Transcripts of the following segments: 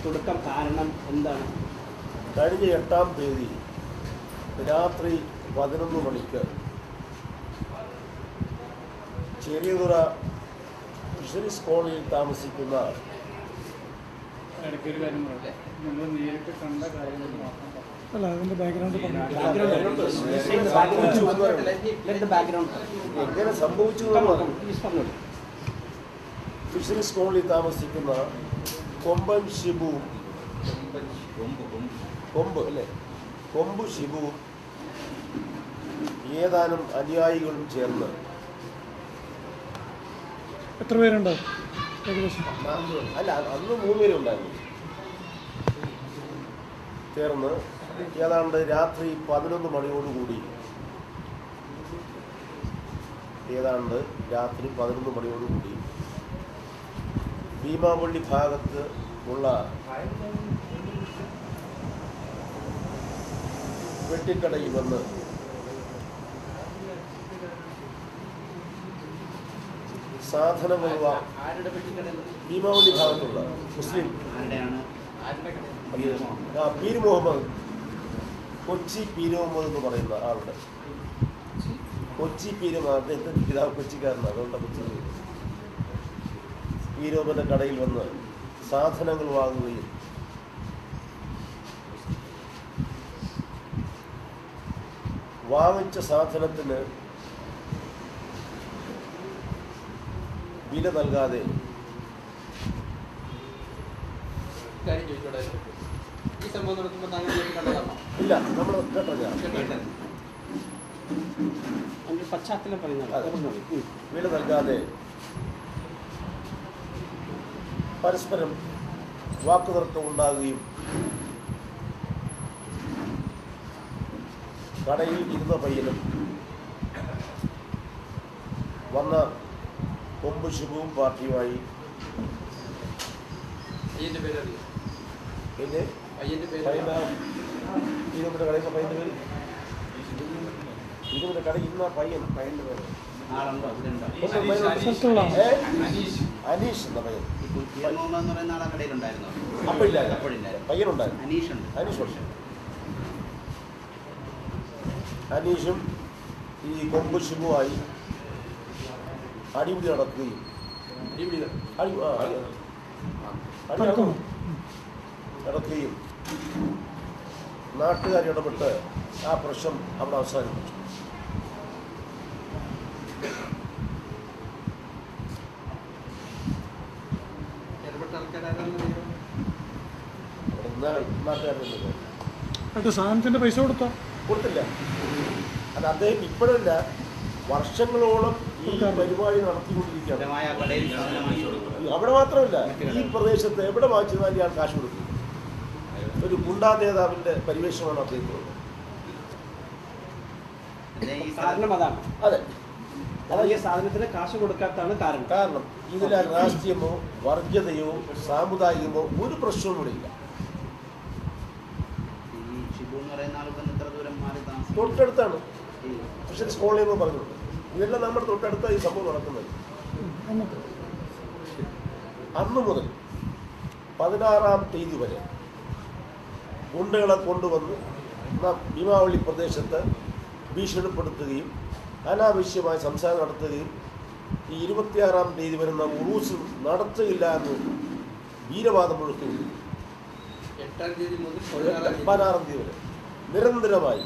കൊടുക്കാൻ കാരണം എന്താണ് കഴിഞ്ഞ എട്ടാം തീയതി രാത്രി പതിനൊന്ന് മണിക്ക് ചെറിയതുറ ഫിഷറീസ് കോളനിയിൽ താമസിക്കുന്ന ഇടയ്ക്ക് ഒരു കാര്യം പറയട്ടെ നമ്മൾ നേരിട്ട് കണ്ട കാര്യങ്ങൾ മാത്രം പറയാം. അല്ല അതിന്റെ ബാക്ക്ഗ്രൗണ്ട് പറഞ്ഞു ബാക്ക്ഗ്രൗണ്ട് എങ്ങനെ സംഭവിച്ചു എന്ന് പ്ലീസ് പറഞ്ഞോളൂ ഫിഷറീസ് കോളനിയിൽ താമസിക്കുന്ന കൊമ്പൻ ഷിബു കൊമ്പ് അല്ലേ കൊമ്പ് ഷിബുവും ഏതാനും അനുയായികളും ചേർന്ന് എത്ര പേരുണ്ടാവും ഏകദേശം അല്ല അന്ന് മൂന്ന് പേരുണ്ടായിരുന്നു ചേർന്ന് ഏതാണ്ട് രാത്രി പതിനൊന്ന് മണിയോടുകൂടി ഏതാണ്ട് രാത്രി പതിനൊന്ന് മണിയോടുകൂടി ഭീമാപള്ളി ഭാഗത്ത് ഉള്ള വെട്ടിക്കടയിൽ വന്ന് സാധനങ്ങൾ വാ- ആരുടെ പെട്ടിക്കടയിൽ ഭീമാവള്ളി ഭാഗത്തുള്ള മുസ്ലിം ആരുടെയാണ് ആ പീര് മുഹമ്മദ് കൊച്ചി പീര് മുഹമ്മദ് എന്ന് പറയുന്ന ആളുടെ കൊച്ചി പീര് മുഹമ്മദ് അദ്ദേഹത്തിൻ്റെ പിതാവ് കൊച്ചിക്കാരനാണ് അതുകൊണ്ട് കൊച്ചി പീര്. പീര് മുഹമ്മദിൻ്റെ കടയിൽ വന്ന് സാധനങ്ങൾ വാങ്ങുകയും വാങ്ങിച്ച സാധനത്തിന് വില നൽകാതെ കാര്യം ചോദിച്ചോട്ടെ ഈ സംഭവം നടക്കുമ്പോൾ താങ്കൾ നേരിട്ട് കണ്ടതാണോ ഇല്ല നമ്മൾ കേട്ടോ ഞാൻ കേട്ടോ? അതിന്റെ പശ്ചാത്തലം പറയുന്നത് അതെ. പറഞ്ഞോളൂ ഉം. വില നൽകാതെ പരസ്പരം വാക്കുതർക്കം ഉണ്ടാകുകയും കടയിൽ ഇരുന്ന പയ്യനും വന്ന കൊമ്പ് ശുഭവും പാർട്ടിയുമായി പയ്യന്റെ പേര് അറിയാം പിന്നെ പയ്യന്റെ പേര് പയ്യന അറിയാം. ഇരുപതിൻ്റെ കടയിൽ പയ്യൻ്റെ പേര് ഇരുപതിൻ്റെ കടയിൽ ഇരുന്ന പയ്യൻ പയ്യൻ്റെ പേര് ആളുണ്ടോ ഇവിടെ ഉണ്ടോ ഒന്ന് പയ്യനുണ്ട്. സ്ഥലത്തുള്ള ഏ? അനീഷ് എന്ന പയ്യൻ ഇപ്പോൾ പി. എം. മുഹമ്മദ് എന്ന് പറയുന്ന ആളെ കടയിലുണ്ടായിരുന്നോ അപ്പോഴില്ല അപ്പോഴില്ലായിരുന്നു. പയ്യനുണ്ടായിരുന്നു അനീഷ് ഉണ്ട് അനീഷ് ഉണ്ട് അനീഷും ഈ കൊമ്പ് ശിവുമായി അടിപിടി നടക്കുകയും അടിപിടി നട- അടി ആ, അടി അടി നടക്കുന്നു. നടക്കുകയും നാട്ടുകാർ ഇടപെട്ട് ആ പ്രശ്നം അവിടെ അവസാനിപ്പിച്ചു ഇടപെട്ട ആൾക്കാരാരാണെന്ന് അറിയാമോ? അവിടെ നിന്നാൽ നാട്ടുകാരുടെ എന്നിട്ട് സാധനത്തിന്റെ പൈസ കൊടുത്തോ കൊടുത്തില്ല അത് അദ്ദേഹം ഇപ്പോഴല്ല വർഷങ്ങളോളം ഈ പരിപാടി നടത്തിക്കൊണ്ടിരിക്കുകയാണ് സ്ഥിരമായ കടയിൽ സാധനം വാങ്ങിച്ചു കൊടുക്കും അവിടെ മാത്രമല്ല ഈ പ്രദേശത്ത് എവിടെ വാങ്ങിച്ചതാൽ ഇയാൾ കാശ് കൊടുക്കും ഒരു ഗുണ്ടാ നേതാവിന്റെ പരിവേഷമാണ് അദ്ദേഹത്തിനുള്ളത് ഈ കാരണം അതാണ് അതെ അതായത് ഈ സാധനത്തിന് കാശ് കൊടുക്കാത്തതാണ് കാരണം കാരണം ഇതിൽ രാഷ്ട്രീയമോ വർഗീയതയോ സാമുദായികമോ ഒരു പ്രശ്നവും ഇവിടെ ഇല്ല ഈ ഷിബു എന്ന് പറയുന്ന ആൾക്ക് എത്ര ദൂരം മാറി താമസിക്കും തൊട്ടടുത്താണ് ഈ ഫിഷറീസ് കോളനി എന്ന് പറഞ്ഞിട്ടുണ്ട് ഇതെല്ലാം നമ്മുടെ തൊട്ടടുത്ത ഈ സംഭവം നടക്കുന്നത് എന്നിട്ട് അന്ന് മുതൽ പതിനാറാം തീയതി വരെ ഗുണ്ടകളെ കൊണ്ടുവന്ന് നാം ഭീമാവളി പ്രദേശത്ത് ഭീഷണിപ്പെടുത്തുകയും അനാവശ്യമായ സംസാരം നടത്തുകയും ഈ ഇരുപത്തിയാറാം തീയതി വരുന്ന ഉറൂസ് നടത്തുകയില്ല എന്ന് വീരവാദം മുഴക്കുകയും എട്ടാം തീയതി മുതൽ പതിനാറാം തീയതി പതിനാറാം തീയതി വരെ നിരന്തരമായി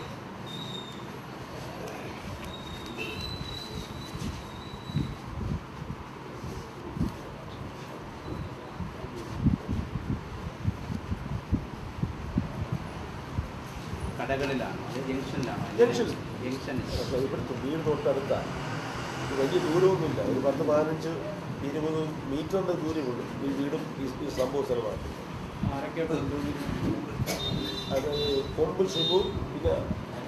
കടകളിലാണ് അത് ജംഗ്ഷനിലാണോ ജംഗ്ഷൻ. ജംഗ്ഷനിൽ പക്ഷേ ഇവിടുത്തെ വീട് തൊട്ടടുത്താണ് ഇത് വലിയ ദൂരമൊന്നുമില്ല ഒരു പത്ത് പതിനഞ്ച് ഇരുപത് മീറ്ററിൻ്റെ ദൂരമുള്ളൂ ഈ വീടും ഈ ഈ സംഭവ സ്ഥലമാണ് ആരൊക്കെയാ കൊണ്ടുവന്നിരിക്കുന്നത്? അത് കൊമ്പ് ശിബു പിന്നെ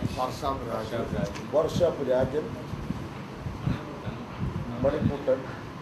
വർഷാപ്പ് രാജൻ മണിക്കൂട്ടൻ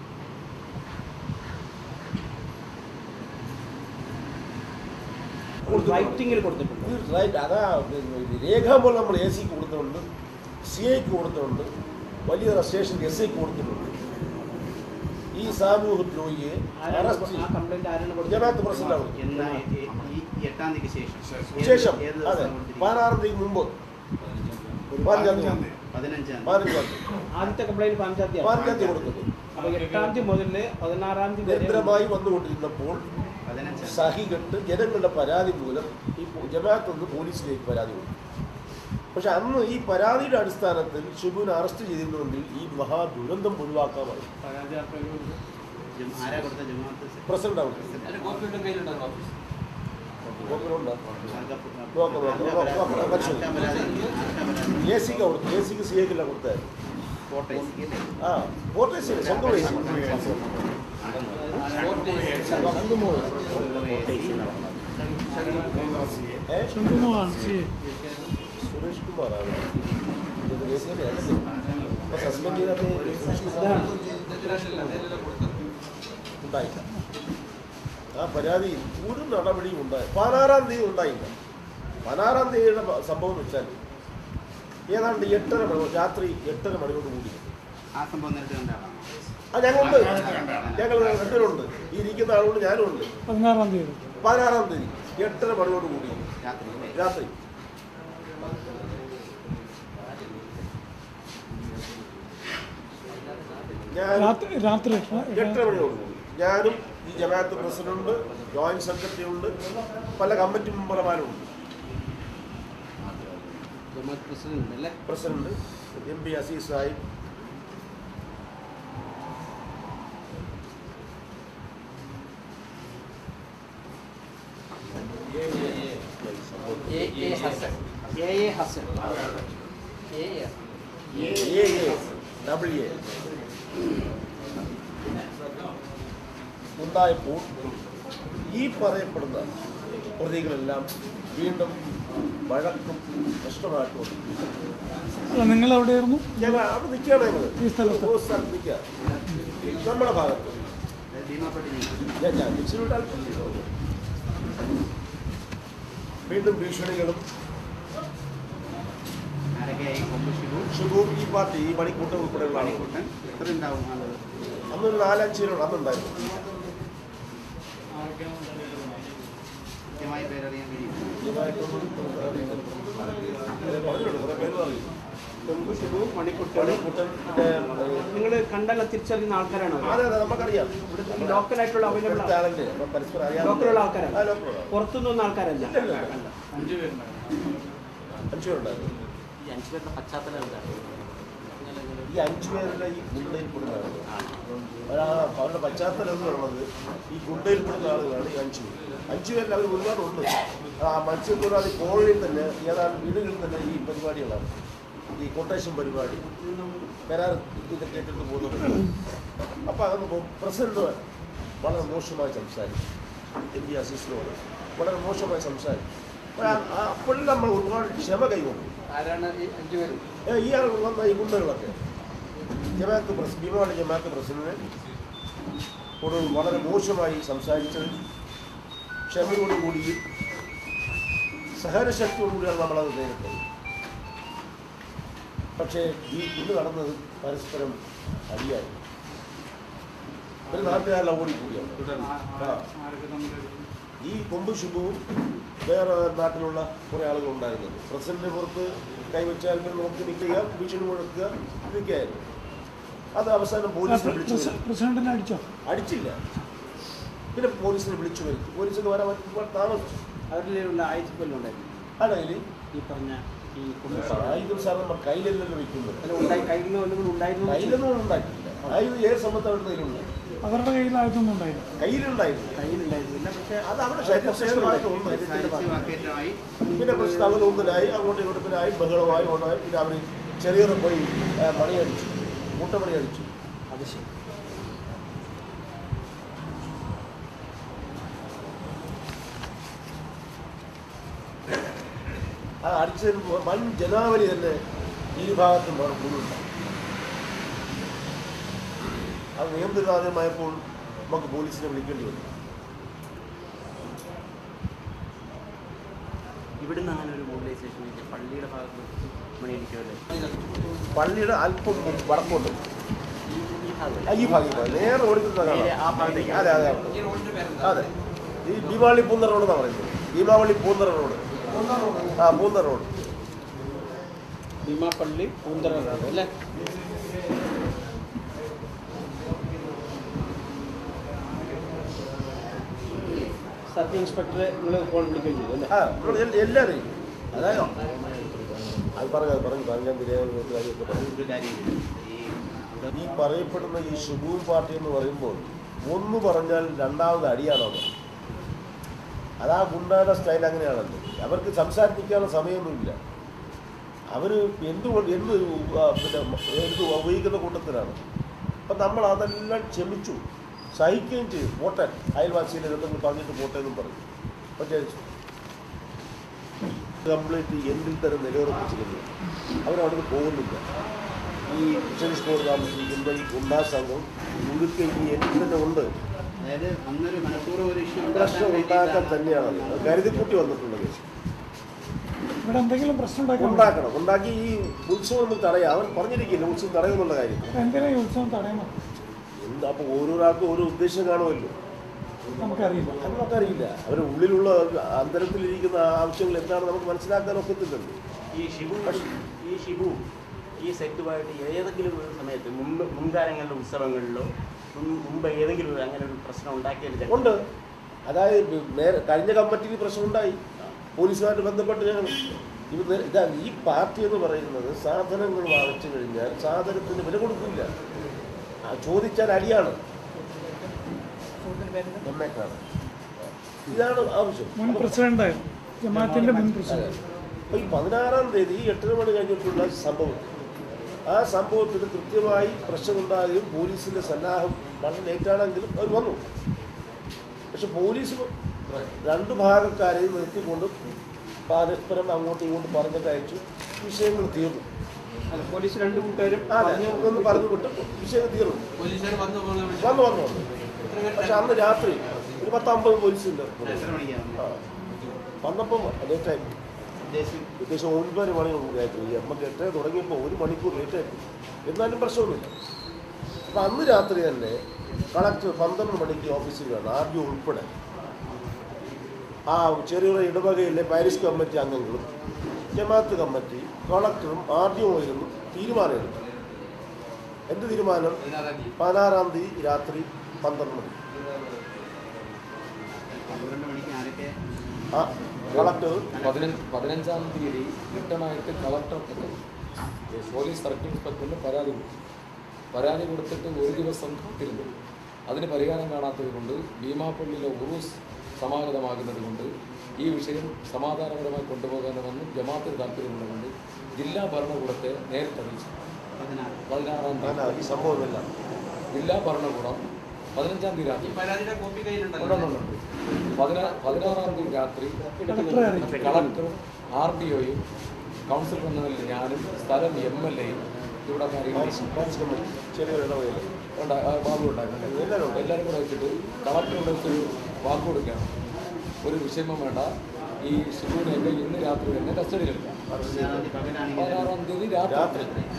റൈറ്റിംഗിൽ കൊടുത്തിട്ടുണ്ട് ഇത് റൈറ്റ് അതാ ഇത് രേഖാമൂലം നമ്മൾ എ സിക്ക് കൊടുത്തിട്ടുണ്ട് സി ഐക്ക് കൊടുത്തിട്ടുണ്ട് വലിയ സ്റ്റേഷൻ എസ് ഐക്ക് കൊടുത്തിട്ടുണ്ട് ഈ സാമൂഹ്യ ദ്രോഹിയെ അറസ്റ്റ് ആ ചെയ്യും കംപ്ലൈന്റ് ആരാണ് ജമാഅത്ത് പ്രസിഡന്റാണ്. എന്നാ ഈ- ഈ എട്ടാം തീയതിക്ക് ശേഷം ഏത്- ശേഷം ഏത് അതെ ദിവസം കൊടുത്തിരിക്കും? പതിനാറാം തീയതി മുമ്പ് പതിനഞ്ചാം തീയതി പതിനഞ്ചാം തീയതി പതിനഞ്ചാം തീയതി ആദ്യത്തെ കംപ്ലൈന്റ് പതിനഞ്ചാം തീയതി പതിനഞ്ചാം തീയതി കൊടുത്തത് അപ്പൊ എട്ടാം തീയതി മുതൽ പതിനാറാം തീയതി വരെ നിരന്തരമായി വന്നുകൊണ്ടിരുന്നപ്പോൾ പതിനഞ്ചാം തീയതി. സഹികെട്ട് ജനങ്ങളുടെ പരാതി മൂലം ഈ പോ- ജമാഅത്ത് ഒന്ന് പോലീസിലേക്ക് പരാതി കൊടുത്തു പക്ഷെ അന്ന് ഈ പരാതിയുടെ അടിസ്ഥാനത്തിൽ ഷിബുവിനെ അറസ്റ്റ് ചെയ്തിരുന്നുവെങ്കിൽ ഈ മഹാദുരന്തം ഒഴിവാക്കാമായിരുന്നു ജം- ആരാ കൊടുത്ത ജമാഅത്ത് സെ- പ്രസിഡന്റ് അവിടെ അതിന്റെ കോപ്പി ഒട്ടും കയ്യിലുണ്ടായിരുന്നു ഓഫീസ് നോക്കുന്നുണ്ടോ? ആർക്കാ- നോക്കാം, നോക്കാം, നോക്കാം, നോക്കാം, പരിശോധിക്കാം. ആർക്കാ പരാതി? ആർക്കാ പരാതി? എ സിക്ക് കൊടുത്തു എ സിക്ക് സി എക്കില്ല കൊടുത്തായിരുന്നു കോട്ടയം അല്ലേ? ആ വോട്ടേഴ്സ് സ്വന്തം എ സി ഏ ശംഭുമോഹൻ സി എ. സുരേഷ് കുമാറാണ് ഇത് എ സി അല്ലേ അപ്പോൾ സസ്പെൻഡ് ചെയ്ത സുരേഷ് കുമാർ ഇതെല്ലാം കൊടുത്തത് ഉണ്ടായില്ല ആ പരാതിയിൽ ഒരു നടപടിയും ഉണ്ടായി പതിനാറാം തീയതി ഉണ്ടായില്ല പതിനാറാം തീയതിയുടെ പ- സംഭവം വെച്ചാൽ ഏതാണ്ട് എട്ടര മണി രാത്രി എട്ടര മണിയോട് കൂടി ആ സംഭവം നേരിട്ട് കണ്ട ആളാണോ? ആ ഞങ്ങളുണ്ട് ഞങ്ങൾ രണ്ടുപേരുണ്ട് ഈ ഇരിക്കുന്ന ആളുകൊണ്ട് ഞാനും ഉണ്ട് പതിനാറാം തീയതി പതിനാറാം തീയതി എട്ടര മണിയോട് കൂടി രാത്രി അല്ലേ? രാത്രി ഞാൻ രാത്രി രാത്രി എട്ടര മണിയോട് കൂടി ഞാനും ഈ ജമാഅത്ത് പ്രസിഡന്റ് ജോയിന്റ് സെക്രട്ടറി ഉണ്ട് പല കമ്മിറ്റി മെമ്പർമാരുണ്ട് ജമാഅത്ത് പ്രസിഡന്റ് അല്ലേ president M P Aziz Sahib A A Hasan A A Hasan A A A A double A ഉണ്ടായപ്പോൾ ഈ പറയപ്പെടുന്ന പ്രതികളെല്ലാം വീണ്ടും വഴക്കും പ്രശ്നമായിട്ട് വന്നു അല്ല നിങ്ങൾ എവിടെയായിരുന്നു ഞങ്ങൾ അവിടെ നിൽക്കുകയാണ് ഞങ്ങൾ ഈ സ്ഥലത്ത്? ഓ സ്ഥലത്ത് നിൽക്കുക നമ്മുടെ ഭാഗത്ത് ഭീമാപ്പെട്ടി നീക്കി. ഞാൻ ഞാൻ മിക്സിലോട്ട് അല്പം ചെയ്തു. വീണ്ടും ഭീഷണികളും ആരൊക്കെയായി കൊമ്പ് ഷിബു ഷിബുവും ഈ പാർട്ടി ഈ മണിക്കൂട്ടം ഉൾപ്പെടെയുള്ള ആളുകൾ മണിക്കുട്ടൻ എത്ര ഉണ്ടാവും ആളുകൾ അന്നൊരു നാലഞ്ച് പേരുണ്ട് അന്നുണ്ടായിരുന്നു കൃത്യമായി പേരറിയാൻ കഴിയും ഇതായിട്ടൊന്നും പറഞ്ഞിട്ടുണ്ട് കുറേ പേര് പറയും കൊമ്പ് ഷിബു മണിക്കുട്ടൻ മണിക്കൂട്ടൻ പിന്നെ നിങ്ങൾ കണ്ടല്ല തിരിച്ചറിയുന്ന ആൾക്കാരാണോ അതെ അതെ നമുക്കറിയാം ഈ ലോക്കലായിട്ടുള്ള അവൈലബിൾ ഇവിടുത്തെ ആളല്ലേ നമ്മൾ പരസ്പരം അറിയാം ലോക്കലുള്ള ആൾക്കാരാണ് ആ ലോക്കലുള്ള പുറത്തുനിന്ന് വന്ന ആൾക്കാരല്ല ഇല്ല, ഇല്ല, ഇല്ല. അഞ്ചു പേരുണ്ടായിരുന്നു അഞ്ചു പേരുണ്ടായിരുന്നു ഈ അഞ്ചു പേരുടെ പശ്ചാത്തലം എന്താണ് ഈ അഞ്ചു പേരുടെ ഈ ഗുണ്ടയിൽ പെടുന്നതാണ് ആ- അവരുടെ പശ്ചാത്തലം എന്ന് പറയുന്നത് ഈ ഗുണ്ടയിൽ പെടുന്ന ആളുകളാണ് ഈ അഞ്ചു പേര് അഞ്ചു പേരിൽ അവർ ഒരുപാടുണ്ട് ആ മത്സ്യത്തൊഴിലാളി കോളനിയിൽ തന്നെ ഏതാണ്ട് വീടുകളിൽ തന്നെ ഈ പരിപാടികളാണ് ഈ കൊട്ടേഷൻ പരിപാടി കരാർ ഇതൊക്കെ ഇട്ടിട്ട് പോകുന്നത് അപ്പോൾ അതൊന്ന് പ്രസിഡന്റ് വളരെ മോശമായി സംസാരിച്ചു എം പി അസീസിനോട് വളരെ മോശമായി സംസാരിച്ചു അപ്പോൾ ആ- ആ- അപ്പോഴും നമ്മൾ ഒരുപാട് ക്ഷമ കൈകൊണ്ടു ആരാണ് ഈ അഞ്ചു പേരും ഏ, ഈ ആളുകൾ വന്ന ഈ ഗുണ്ടകളൊക്കെ ജമാഅത്ത് പ്രസ് ഭീമവാണി ജമാഅത്ത് പ്രസിഡന്റ് ഒരു വളരെ മോശമായി സംസാരിച്ചത് ക്ഷമയോടുകൂടിയും സഹനശക്തിയോടുകൂടിയാണ് നമ്മളത് നേരിട്ടത് പക്ഷേ ഈ ഇന്ന് നടന്നത് പരസ്പരം അടിയായി ഒരു നാട്ടുകാരെല്ലാം ഓടിക്കൂടിയാണ് ആ. ആരൊക്കെ തമ്മിൽ ഈ കൊമ്പ് ശുഭവും വേറെ നാട്ടിലുള്ള കുറേ ആളുകൾ ഉണ്ടായിരുന്നത് പ്രസിഡന്റ് പുറത്ത് കൈവച്ചാൽ പിന്നെ നോക്കി നിൽക്കുക ഭീഷണി മുഴക്കുക ഇതൊക്കെയായിരുന്നു അത് അവസാനം പോലീസിനെ വിളിച്ചു വരുത്തി. പ്രസിഡന്റിനെ അടിച്ചോ അടിച്ചില്ല പിന്നെ പോലീസിനെ വിളിച്ചു വരുത്തി പോലീസിന് വരാൻ ഒരുപാട് താമസിച്ചു അവരിലുള്ള ആയുധപ്പെല്ലാം ഉണ്ടായിരുന്നു അതായത് ഈ പറഞ്ഞ ഈ കൊമ്പ് ആയുധം സാർ നമ്മൾ കയ്യിലല്ലല്ലോ വെക്കുന്നത് അല്ല ഉണ്ടായി കയ്യിൽ നിന്ന് വല്ലതും ഉണ്ടായിരുന്നു കയ്യിലൊന്നും ഉണ്ടാക്കിയില്ല ആയുധം ഏത് സമയത്ത് അവരുടെ കയ്യിലുണ്ട് അവരുടെ കയ്യിലായിട്ടൊന്നും ഉണ്ടായില്ല കയ്യിലുണ്ടായിരുന്നു കയ്യിലുണ്ടായിരുന്നില്ല പക്ഷേ അത് അവരുടെ ശരീരമായിട്ട് ഉണ്ട് സംസാരിച്ച് വാക്കേറ്റമായി പിന്നെ പ്രശ്നം അവർ ഒന്നിലായി അങ്ങോട്ടും ഇങ്ങോട്ടും പിന്നെ ആയി ബഹളമായി ഉണ്ടായി പിന്നെ അവർ ചെറിയൊരു പോയി ആ, മണിയടിച്ചു മുട്ടമണി അടിച്ചു അത് ശരി ആ അടിച്ചതിന് മു- വൻ ജനാവലി തന്നെ ഇരുഭാഗത്തും കൂടുണ്ടായി അത് നിയന്ത്രിതാതമായപ്പോൾ നമുക്ക് പോലീസിനെ വിളിക്കേണ്ടി വന്നു ഇവിടുന്ന് അങ്ങനെ ഒരു മോബിലൈസേഷൻ ഇല്ല പള്ളിയുടെ ഭാഗത്ത് മണിയടിക്കുമല്ലേ പള്ളിയുടെ അല്പം മുമ്പ് വടക്കോട്ട് ഈ ഈ ഭാഗമല്ല. ആ, ഈ ഭാഗം നേരെ ഓടിക്കുന്ന നേരെ കാണാം ആ ഭാഗത്തേക്ക് അതെ അതെ അതെ. ഈ റോഡിന്റെ പേരെന്താ അതെ ഈ ഭീമാവളി പൂന്തറ റോഡ് എന്നാണ് പറയുന്നത് ഭീമാവളി പൂന്തറ റോഡ് ആ പൂന്തറ റോഡ് ഭീമാപ്പള്ളി പൂന്തറ റോഡ് അല്ലേ സബ് ഇൻസ്പെക്ടറെ നിങ്ങൾ ഫോൺ വിളിക്കുകയും ചെയ്തു അല്ലേ ആ ഇവിടെ എൽ- എല്ലാവരെയും അതായത് അത് പറഞ്ഞു അത് പറഞ്ഞു പറഞ്ഞാൽ ബിരിയാണി കാര്യമൊക്കെ പറഞ്ഞു ഒരു കാര്യമില്ല ഈ ഇവിടെ ഈ പറയപ്പെടുന്ന ഈ ഷുഗൂർ പാർട്ടി എന്ന് പറയുമ്പോൾ ഒന്ന് പറഞ്ഞാൽ രണ്ടാമത് അടിയാണോ അത് അതാ ഗുണ്ടായുടെ സ്റ്റൈൽ അങ്ങനെയാണല്ലോ അവർക്ക് സംസാരിപ്പിക്കാനുള്ള സമയമൊന്നുമില്ല അവർ എന്തുകൊണ്ട് എന്ത് ആ, പിന്നെ എന്ത് ഉപയോഗിക്കുന്ന കൂട്ടത്തിലാണ് അപ്പം നമ്മൾ അതെല്ലാം ക്ഷമിച്ചു സഹിക്കുകയും ചെയ്തു പോട്ടെ അയൽവാസിയിലെ എന്തെങ്കിലും പറഞ്ഞിട്ട് പോട്ടെ എന്നും പറഞ്ഞു പക്ഷേ കംപ്ലീറ്റ് എന്തിൽ തരം നിലയുറപ്പിച്ചിരുന്നു അവരവിടുന്ന് പോകുന്നില്ല ഈ മിഷൻ സ്കോർ താമസിക്കുന്ന ഈ ഗുണ്ടാ സംഘം മുഴുക്കെ ഈ എന്തിൽ തന്നെ ഉണ്ട് അതായത് അന്നൊരു മനഃപൂർവ്വം ഒരു ഇഷ്യൂ പ്രശ്നം ഉണ്ടാക്കാൻ തന്നെയാണ് അത് കരുതിക്കൂട്ടി വന്നിട്ടുള്ള കേസ് ഇവിടെ എന്തെങ്കിലും പ്രശ്നം ഉണ്ടാക്കാൻ ഉണ്ടാക്കണം ഉണ്ടാക്കി ഈ ഉത്സവം ഒന്ന് തടയാം അവൻ പറഞ്ഞിരിക്കില്ല ഉത്സവം തടയുന്നുള്ള കാര്യം എന്തിനാ ഈ ഉത്സവം തടയണം എന്താ അപ്പോൾ ഓരോരാൾക്കും ഓരോ ഉദ്ദേശം കാണുമല്ലോ നമുക്കറിയില്ല അത് നമുക്കറിയില്ല അവരുടെ ഉള്ളിലുള്ള അന്തരത്തിലിരിക്കുന്ന ആവശ്യങ്ങൾ എന്താണെന്ന് നമുക്ക് മനസ്സിലാക്കാൻ ഒക്കത്തില്ലല്ലോ ഈ ഷിബു ഈ ഷിബു ഈ സെറ്റുമായിട്ട് ഏതെങ്കിലും ഒരു സമയത്ത് മുമ്പ് മുൻകാലങ്ങളിലെ ഉത്സവങ്ങളിലോ മുൻ- മുമ്പ് ഏതെങ്കിലും ഒരു അങ്ങനെ ഒരു പ്രശ്നം ഉണ്ടാക്കിയതിന് ഉണ്ട് അതായത് നേരെ കഴിഞ്ഞ കമ്മിറ്റിയിൽ പ്രശ്നമുണ്ടായി പോലീസുമായിട്ട് ബന്ധപ്പെട്ട് ഞങ്ങൾ ഇത് നേ- ഇതാ ഈ പാർട്ടി എന്ന് പറയുന്നത് സാധനങ്ങൾ വാങ്ങിച്ചു കഴിഞ്ഞാൽ സാധനത്തിന് വില കൊടുക്കില്ല ആ ചോദിച്ചാൽ അടിയാണ് നമ്മേക്കാണ് ഇതാണ് ആവശ്യം മുൻ പ്രസിഡന്റായിരുന്നു ജമാഅത്തിന്റെ മുൻ പ്രസിഡന്റ് അപ്പോൾ ഈ പതിനാറാം തീയതി എട്ടര മണി കഴിഞ്ഞിട്ടുള്ള സംഭവം ആ സംഭവത്തിന് കൃത്യമായി പ്രശ്നമുണ്ടാകുകയും പോലീസിൻ്റെ സന്നാഹം വളരെ ലേറ്റാണെങ്കിലും അവർ വന്നു പക്ഷെ പോലീസ് രണ്ട് ഭാഗക്കാരെയും നിർത്തിക്കൊണ്ട് പരസ്പരം അങ്ങോട്ടും ഇങ്ങോട്ടും പറഞ്ഞിട്ട് അയച്ചു വിഷയങ്ങൾ തീർന്നു അല്ല പോലീസ് രണ്ട് കൂട്ടുകാരും അതെ ഒന്ന് പറഞ്ഞു വിട്ട് വിഷയം തീർന്നു പോലീസുകാർ വന്നു പോകുന്ന വിളിച്ചു. വന്നു വന്നു വന്നു എത്ര പേര് പക്ഷെ അന്ന് രാത്രി ഒരു പത്തമ്പത് പോലീസുണ്ട് എത്ര മണിക്കാണ് ആ വന്നപ്പം ലേറ്റായി ഉദ്ദേശം ഏകദേശം ഒൻപത് മണി ആയിരുന്നു നമുക്ക് എട്ടേ തുടങ്ങിയപ്പോൾ ഒരു മണിക്കൂർ ലേറ്റായിരുന്നു എന്നാലും പ്രശ്നമൊന്നുമില്ല അപ്പം അന്ന് രാത്രി തന്നെ കളക്ടർ പന്ത്രണ്ട് മണിക്ക് ഓഫീസിൽ വേണം ആദ്യം ഉൾപ്പെടെ ആ ചെറിയ ഇടവകയിലെ പാരീസ് കമ്മിറ്റി അംഗങ്ങളും ജമാഅത്ത് കമ്മിറ്റി കളക്ടറും ആദ്യമായിരുന്നു തീരുമാനമെടുത്തു എന്ത് തീരുമാനം പതിനാറാം തീയതി. പതിനാറാം തീയതി രാത്രി പന്ത്രണ്ട് മണി പന്ത്രണ്ട് മണിക്ക് ആരൊക്കെ ആ കളക്ടർ പതിനഞ്ച് പതിനഞ്ചാം തീയതി വ്യക്തമായിട്ട് കളക്ടർക്ക് പോലീസ് സർക്കിൾ ഇൻസ്പെക്ടറിന് പരാതി കൊടുത്തു പരാതി കൊടുത്തിട്ട് ഒരു ദിവസം കാത്തിരുന്നു അതിന് പരിഹാരം കാണാത്തത് കൊണ്ട് ഭീമാപ്പള്ളിയിലെ ഉറൂസ് സമാഗതമാകുന്നത് കൊണ്ട് ഈ വിഷയം സമാധാനപരമായി കൊണ്ടുപോകാമെന്ന് ജമാഅത്തിന് താല്പര്യമുള്ളതുകൊണ്ട് ജില്ലാ ഭരണകൂടത്തെ നേരിട്ട് അറിയിച്ചു പതിനാറ് പതിനാറാം തീയതി അല്ല ഈ സംഭവമില്ല ജില്ലാ ഭരണകൂടം പതിനഞ്ചാം തീയതി ഈ രാത്രി പരാതിയുടെ കോപ്പി കയ്യിലുണ്ടല്ലോ ഉണ്ടെന്നുണ്ട്. പതിനാ പതിനാറാം തീയതി രാത്രി കളക്ടറെ അറിയിച്ചു കളക്ടറും ആർ ഡി ഒയും കൗൺസിലർ എന്ന നിലയിൽ ഞാനും സ്ഥലം എം എൽ എയും ഇവിടെ കാര്യങ്ങൾ പാരീസ് പാരീസ് കമ്മിറ്റി ചെറിയൊരു ഇടവകയിൽ ബാബു ഉണ്ടായിരുന്നു എല്ലാവരും ഉണ്ട്. എല്ലാവരും കൂടെ വെച്ചിട്ട് കളക്ടറുടെ ഒരു വാക്ക് കൊടുക്കുകയാണ് ഒരു വിഷയമം വേണ്ട ഈ ഷിബുവിനെയൊക്കെ ഇന്ന് രാത്രി തന്നെ കസ്റ്റഡിയിലെടുക്കാം പതിനാറാം തീയതി പകലാണെങ്കിൽ പതിനാറാം തീയതി രാത്രി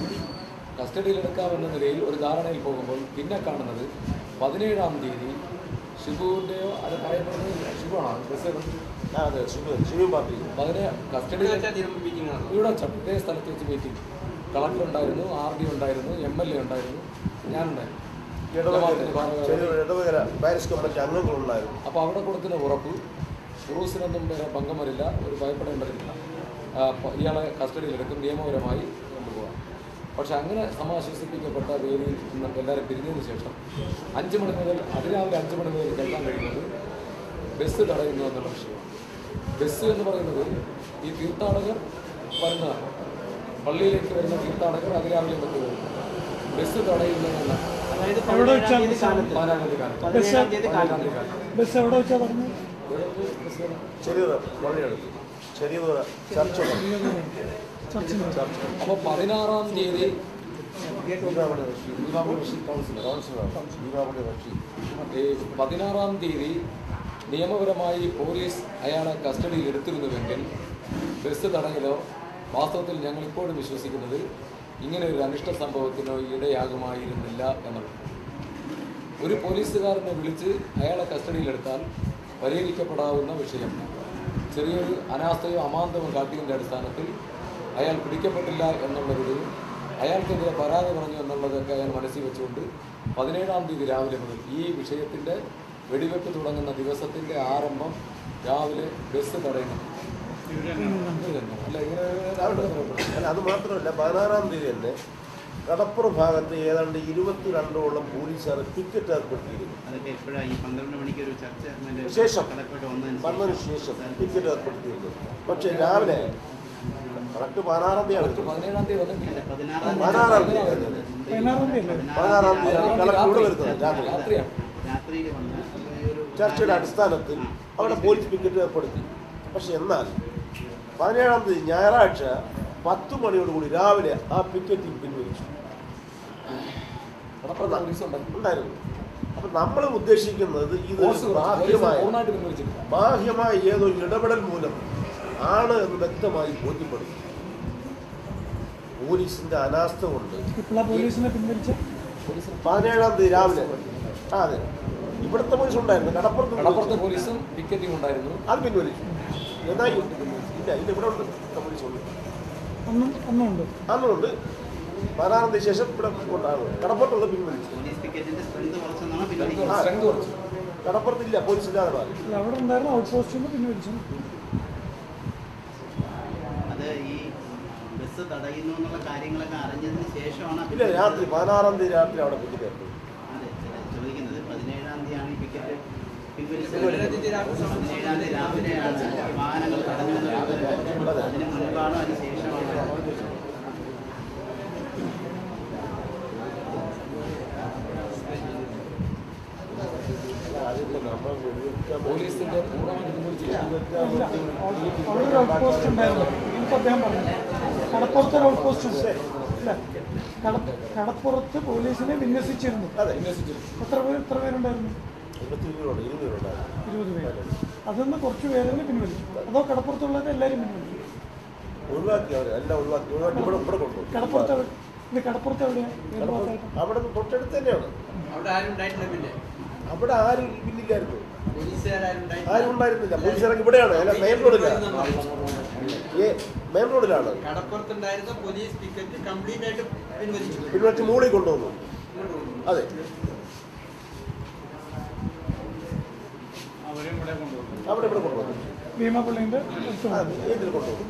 കസ്റ്റഡിയിലെടുക്കാമെന്ന നിലയിൽ ഒരു ധാരണയിൽ പോകുമ്പോൾ പിന്നെ കാണുന്നത് പതിനേഴാം തീയതി ഷിബുവിൻ്റെയോ അത് പറയപ്പെടുന്നത് ഷിബുവാണ് ബസ് ആ അതെ ശിവ ശിവ പാർട്ടി പതിനെ ഇവിടെ കസ്റ്റഡിയിൽ വെച്ചാൽ തീരുമാനം മീറ്റിംഗ് നടന്നു ഇവിടെ വെച്ചാണ് ഇതേ സ്ഥലത്ത് വെച്ച് മീറ്റിംഗ് കളക്ടർ ഉണ്ടായിരുന്നു ആർ ഡി ഉണ്ടായിരുന്നു എം എൽ എ ഉണ്ടായിരുന്നു ഞാനുണ്ടായിരുന്നു ഇടവകയിൽ ചെറിയൊരു ഇടവകര പാരീസ് കമ്മിറ്റി അംഗങ്ങളുണ്ടായിരുന്നു അപ്പോൾ അവിടെ കൊടുക്കുന്ന ഉറപ്പ് ഉറൂസിനൊന്നും വേറെ ഭംഗം വരില്ല ഒരു ഭയപ്പെടേണ്ടതില്ല ആ, പ- ഇയാളെ കസ്റ്റഡിയിലെടുക്കും നിയമപരമായി കൊണ്ടുപോകാം പക്ഷെ അങ്ങനെ സമാശ്വസിപ്പിക്കപ്പെട്ട വേദിയിൽ നിന്ന് എല്ലാവരും പിരിഞ്ഞതിന് ശേഷം അഞ്ച് മണി മുതൽ അതിരാവിലെ അഞ്ച് മണി മുതൽ കേൾക്കാൻ കഴിയുന്നത് ബസ് തടയുന്നു എന്നുള്ള വിഷയമാണ് ബസ് എന്ന് പറയുന്നത് ഈ തീർത്ഥാടകർ വരുന്നതാണ് പള്ളിയിലേക്ക് വരുന്ന തീർത്ഥാടകർ അതിരാവിലെ പറ്റി വരുന്നു ബസ് തടയുന്നതല്ല അതായത് എവിടെ പതിനേഴാം വെച്ചാണ് തീയതി കാലത്ത് പതിനാലാം തീയതി കാലത്ത് പതിനേഴാം തീയതി പതിനാലാം കാലത്ത് തീയതി കാലത്ത് ബസ് എവിടെ വെച്ചാ പറഞ്ഞു ബസ് തടയും. ചെറിയ പള്ളിയെടുത്ത് ചെറിയ ചർച്ച ചർച്ചിൽ ചർച്ച അപ്പോൾ പതിനാറാം തീയതി ദീപാവലി റഷീദ് ദീപാവലി റഷീദ് കൗൺസിലർ കൗൺസിലറാണ് ദീപാവലി റഷീദ് ഈ പതിനാറാം തീയതി നിയമപരമായി പോലീസ് അയാളെ കസ്റ്റഡിയിൽ എടുത്തിരുന്നുവെങ്കിൽ ബസ് തടയലോ വാസ്തവത്തിൽ ഞങ്ങൾ ഇപ്പോഴും വിശ്വസിക്കുന്നത് ഇങ്ങനെ ഒരു അനിഷ്ട സംഭവത്തിനോ ഇടയാകുമായിരുന്നില്ല എന്നുള്ളത് ഒരു പോലീസുകാരനെ വിളിച്ച് അയാളെ കസ്റ്റഡിയിലെടുത്താൽ പരിഹരിക്കപ്പെടാവുന്ന വിഷയം ചെറിയൊരു അനാസ്ഥയോ അമാന്തമോ കാട്ടിയതിൻ്റെ അടിസ്ഥാനത്തിൽ അയാൾ പിടിക്കപ്പെട്ടില്ല എന്നുള്ളൊരു അയാൾക്കെതിരെ പരാതി പറഞ്ഞു എന്നുള്ളതൊക്കെ അയാൾ മനസ്സിൽ വെച്ചുകൊണ്ട് പതിനേഴാം തീയതി രാവിലെ മുതൽ ഈ വിഷയത്തിൻ്റെ വെടിവെപ്പ് തുടങ്ങുന്ന ദിവസത്തിൻ്റെ ആരംഭം രാവിലെ ബസ് തടയണം അല്ല ഇങ്ങനെ രാവിലെ തടയപ്പെടും. അല്ല അത് മാത്രമല്ല പതിനാറാം തീയതി തന്നെ കടപ്പുറം ഭാഗത്ത് ഏതാണ്ട് ഇരുപത്തിരണ്ടോളം പോലീസുകാർ ടിക്കറ്റ് ഏർപ്പെടുത്തിയിരുന്നു അതൊക്കെ എപ്പോഴാണ് ഈ പന്ത്രണ്ട് മണിക്ക് ഒരു ചർച്ച മറ്റേ ശേഷം. കളക്ടറേറ്റ് വന്നതിന് വന്നതിന് ശേഷം ടിക്കറ്റ് ഏർപ്പെടുത്തിയിരുന്നു പക്ഷേ രാവിലെ കറക്റ്റ് പതിനാറാം തീയതി അവർക്ക് പതിനേഴാം തീയതി വന്നിട്ടില്ല പതിനാറാം പതിനാറാം തീയതി തീയതി പതിനാറാം തീയതി അല്ലേ പതിനാറാം തീയതിയാണ് കളക്ടർ രാത്രി. വരുന്നത് രാത്രി രാത്രിയാണ് രാത്രിയിൽ വന്ന് ഒരു ചർച്ചയുടെ അടിസ്ഥാനത്തിൽ അവിടെ പോലീസ് പിക്കറ്റ് ഏർപ്പെടുത്തി പക്ഷെ എന്നാൽ പതിനേഴാം തീയതി ഞായറാഴ്ച പത്ത് മണിയോടുകൂടി രാവിലെ ആ പിക്കറ്റ് പിൻവലിച്ചു കടപ്പുറത്ത് പോലീസ് ഉണ്ടായിരുന്നു ഉണ്ടായിരുന്നു അപ്പൊ നമ്മൾ ഉദ്ദേശിക്കുന്നത് ഇത് ഫോഴ്സ് കുറച്ച്. പോലീസ് ബാഹ്യമായ പൂർണ്ണമായിട്ട് പിൻവലിച്ചിട്ടില്ല ബാഹ്യമായ ഏതൊരു ഇടപെടൽ മൂലം ആണ് എന്ന് വ്യക്തമായി ബോധ്യപ്പെടും പോലീസിന്റെ അനാസ്ഥ കൊണ്ട് ഇപ്പോഴാ പോലീസിനെ പിൻവലിച്ച പതിനേഴാം തീയതി രാവിലെ ആ അതെ ഇവിടുത്തെ പോലീസ് ഉണ്ടായിരുന്നു കടപ്പുറത്ത് കടപ്പുറത്തെ പോലീസ്. പോലീസും പിക്കറ്റിംഗ് ഉണ്ടായിരുന്നു അത് പിൻവലിച്ചു എന്നാൽ ഇല്ല ഇല്ല ഇവിടെ ഉണ്ട് പോലീസ് ഉണ്ട് അന്നും അന്നുണ്ട് അന്നുണ്ട് പതിനാറാം തീയതി ശേഷം ഇവിടെ കൊണ്ടാണ് കടപ്പുറത്തുള്ള പിൻവലിച്ചു പോലീസ് ടിക്കറ്റിന്റെ സ്ട്രെങ്ത് കുറച്ചെന്നാണ് സ്ട്രെങ്ത് പിൻവലിക്കുന്നത് സ്ട്രെങ്ത് കുറച്ച് കടപ്പുറത്തില്ല പോലീസ് ഇല്ലാതെ മാറി അല്ല അവിടെ ഉണ്ടായിരുന്ന ഔട്ട് പോസ്റ്റിൽ നിന്ന് പിൻവലിച്ചു അത് ഈ ബസ് തടയുന്നു എന്നുള്ള കാര്യങ്ങളൊക്കെ അറിഞ്ഞതിന് ശേഷമാണ് ആ ഇല്ല ടിക്കറ്റ് രാത്രി പതിനാറാം തീയതി രാത്രി അവിടെ പിടിക്കാൻ അതെ ചില ചോദിക്കുന്നത് പതിനേഴാം തീയതിയാണ് ഈ ടിക്കറ്റ് പിൻവലിച്ചത് പതിനേഴാം തീയതി രാവിലെ പതിനേഴാം തീയതി രാവിലെയാണ് ഈ വാഹനങ്ങൾ തടഞ്ഞത് അതിന് മുൻപാണോ അതിന് ശേഷമാണോ അതില്ല നമ്മൾ വെടിവെക്കാൻ പോലീസിന്റെ പൂർണ്ണമായിട്ട് പിൻവലിച്ചില്ല വെടിവെക്കാൻ ഇല്ല വേണ്ടി അവിടെ അവിടെ ഒരു ഔട്ട് പോസ്റ്റ് ഉണ്ടായിരുന്നു എനിക്ക് അദ്ദേഹം പറഞ്ഞു കടപ്പുറത്ത് ഒരു ഔട്ട് പോസ്റ്റ് ഉണ്ട് ഇല്ല കട കടപ്പുറത്ത് പോലീസിനെ വിന്യസിച്ചിരുന്നു അതെ എത്ര പേര് എത്ര പേരുണ്ടായിരുന്നു ഇരുപത്തി ഇരുപത് ഇരുപതുണ്ടായിരുന്നു ഇരുപത് പേര് അതിന്ന് കുറച്ച് പേരെ പിൻവലിച്ചു അതോ കടപ്പുറത്തുള്ളവരെ എല്ലാവരും പിൻവലിച്ചു ഒഴിവാക്കി അവർ എല്ലാം ഒഴിവാക്കി ഒഴിവാക്കി ഇവിടെ ഇവിടെ കൊണ്ടുപോകും കടപ്പുറത്ത് എവിടെ- ഇത് കടപ്പുറത്ത് എവിടെയാണ് ഏത് ഭാഗത്തായിട്ട് അവിടെ നിന്ന് തൊട്ടടുത്ത് തന്നെയാണ് അവിടെ ആരും ഉണ്ടായിട്ടില്ല പിന്നെ അവിടെ ആരും ഇല്ലില്ലായിരുന്നു പോലീസുകാരും ആരും ഉണ്ടായിരുന്നില്ല പോലീസ് ഇറങ്ങി ഇവിടെയാണ് അല്ല മെയിൻ റോഡിലാണ് ഏ മെയിൻ റോഡിലാണ് കടപ്പുറത്തുണ്ടായിരുന്ന പോലീസ് ടിക്കറ്റ് കംപ്ലീറ്റ് ആയിട്ട് പിൻവലിച്ചു പിന്നെ വെച്ച് മൂളി കൊണ്ടുവന്നു അതെ അവരെ ഇവിടെ കൊണ്ടുപോകും അവിടെ ഇവിടെ കൊണ്ടുവന്നു ഭീമാപള്ളിന്റെ അടുത്ത് ആ, വന്നു. ഇതിൽ കൊണ്ടുവന്നു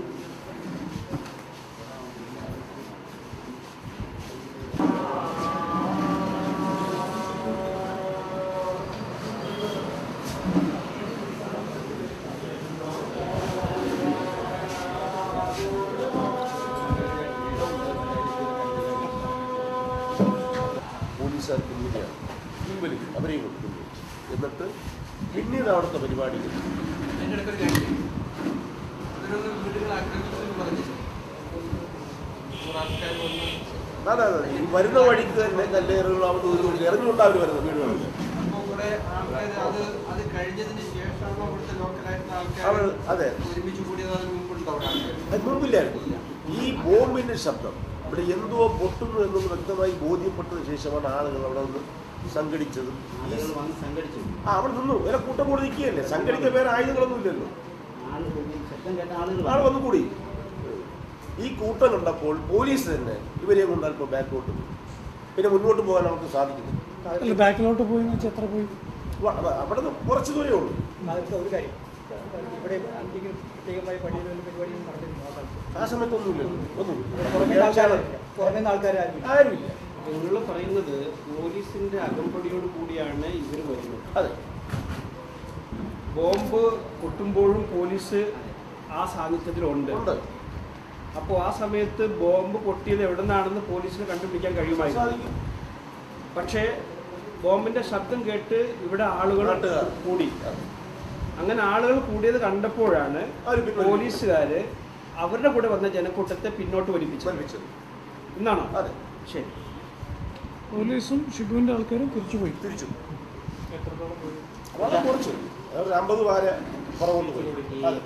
പോലീസുകാർ പിന്നീടാണ് പിൻവലിക്കും അവരെയും കൊണ്ട് പിൻവലിച്ചു എന്നിട്ട് പിന്നീട് അവിടുത്തെ പരിപാടി അതിൻ്റെ ഇടയ്ക്കൊരു കാര്യം അതിനൊന്ന് വീടുകൾ ആക്രമിച്ചു എന്ന് പറഞ്ഞു നൂറ് ആൾക്കാർ വന്ന് അതെ അതെ ഈ വരുന്ന വഴിക്ക് തന്നെ കല്ലേറുകൾ അവിടെ ഒരു ഇറങ്ങിക്കൊണ്ട് അവർ വരുന്നത് വീടുകളിൽ അപ്പോൾ കൂടെ ആൾക്കാർ അത് അത് കഴിഞ്ഞതിന് ശേഷമാണ് അവിടുത്തെ ലോക്കലായിട്ടുള്ള അവർ ആൾക്കാർ അതെ ഒരുമിച്ച് കൂടിയത് അതിന് മുമ്പുണ്ടോ അവിടെ ആൾക്കാർ അത് മുമ്പില്ലായിരുന്നു ഈ ബോംബിന്റെ ശബ്ദം ഇവിടെ എന്തോ പൊട്ടുന്നു എന്നത് വ്യക്തമായി ബോധ്യപ്പെട്ടതിന് ശേഷമാണ് ആളുകൾ അവിടെ നിന്ന് സംഘടിച്ചത് ഈ ആളുകൾ വന്ന് സംഘടിച്ചു ആ അവിടെ നിന്നു വില കൂട്ടം കൂടി നിൽക്കുകയല്ലേ സംഘടിക്കാൻ വേറെ ആയുധങ്ങളൊന്നും ഇല്ലല്ലോ ആളുകൾ ഈ ശബ്ദം കേട്ട ആളുകൾ ആൾ വന്നു കൂടി ഈ കൂട്ടം കണ്ടപ്പോൾ പോലീസ് തന്നെ ഇവരെ കൊണ്ട് അല്പം ബാക്കോട്ട് പോയി പിന്നെ മുന്നോട്ട് പോകാൻ നമുക്ക് സാധിക്കുന്നു അല്ല ബാക്കിലോട്ട് പോയി എന്ന് വെച്ചാൽ എത്ര പോയി വ- വ- അവിടെ നിന്ന് കുറച്ച് ദൂരമേ ഉള്ളൂ അതിലത്തെ ഒരു കാര്യം ഇവിടെ അന്ത്യക്ക് പ്രത്യേകമായി പള്ളിയിൽ വല്ല പരിപാടിയും നടന്നിരുന്നു ആ കാലത്ത് ആ സമയത്തൊന്നുമില്ലല്ലോ ഒന്നും പുറമേ ആൾക്കാരില്ല പുറമേ ആൾക്കാരും ആരുമില്ല നിങ്ങൾ പറയുന്നത് പോലീസിന്റെ അകമ്പടിയോട് കൂടിയാണ് ഇവർ വരുന്നത് അതെ ബോംബ് പൊട്ടുമ്പോഴും പോലീസ് ആ സാന്നിധ്യത്തിലുണ്ട് ഉണ്ട് അപ്പോൾ ആ സമയത്ത് ബോംബ് പൊട്ടിയത് എവിടെ നിന്നാണെന്ന് പോലീസിന് കണ്ടുപിടിക്കാൻ കഴിയുമായിരുന്നു സാധിക്കും പക്ഷേ ബോംബിന്റെ ശബ്ദം കേട്ട് ഇവിടെ ആളുകൾ നാട്ടുകാർ. കൂടി അങ്ങനെ ആളുകൾ കൂടിയത് കണ്ടപ്പോഴാണ് അവര് പിൻവലിച്ചു. പോലീസുകാര് അവരുടെ കൂടെ വന്ന ജനക്കൂട്ടത്തെ പിന്നോട്ട് വലിപ്പിച്ചത് വലിപ്പിച്ചത് എന്നാണോ അതെ ശരി പോലീസും ഷിബുവിന്റെ ആൾക്കാരും തിരിച്ചുപോയി തിരിച്ചു വളരെ കുറച്ച് ഒരു അമ്പത് വാര പുറകോട്ട് പോയി അതെ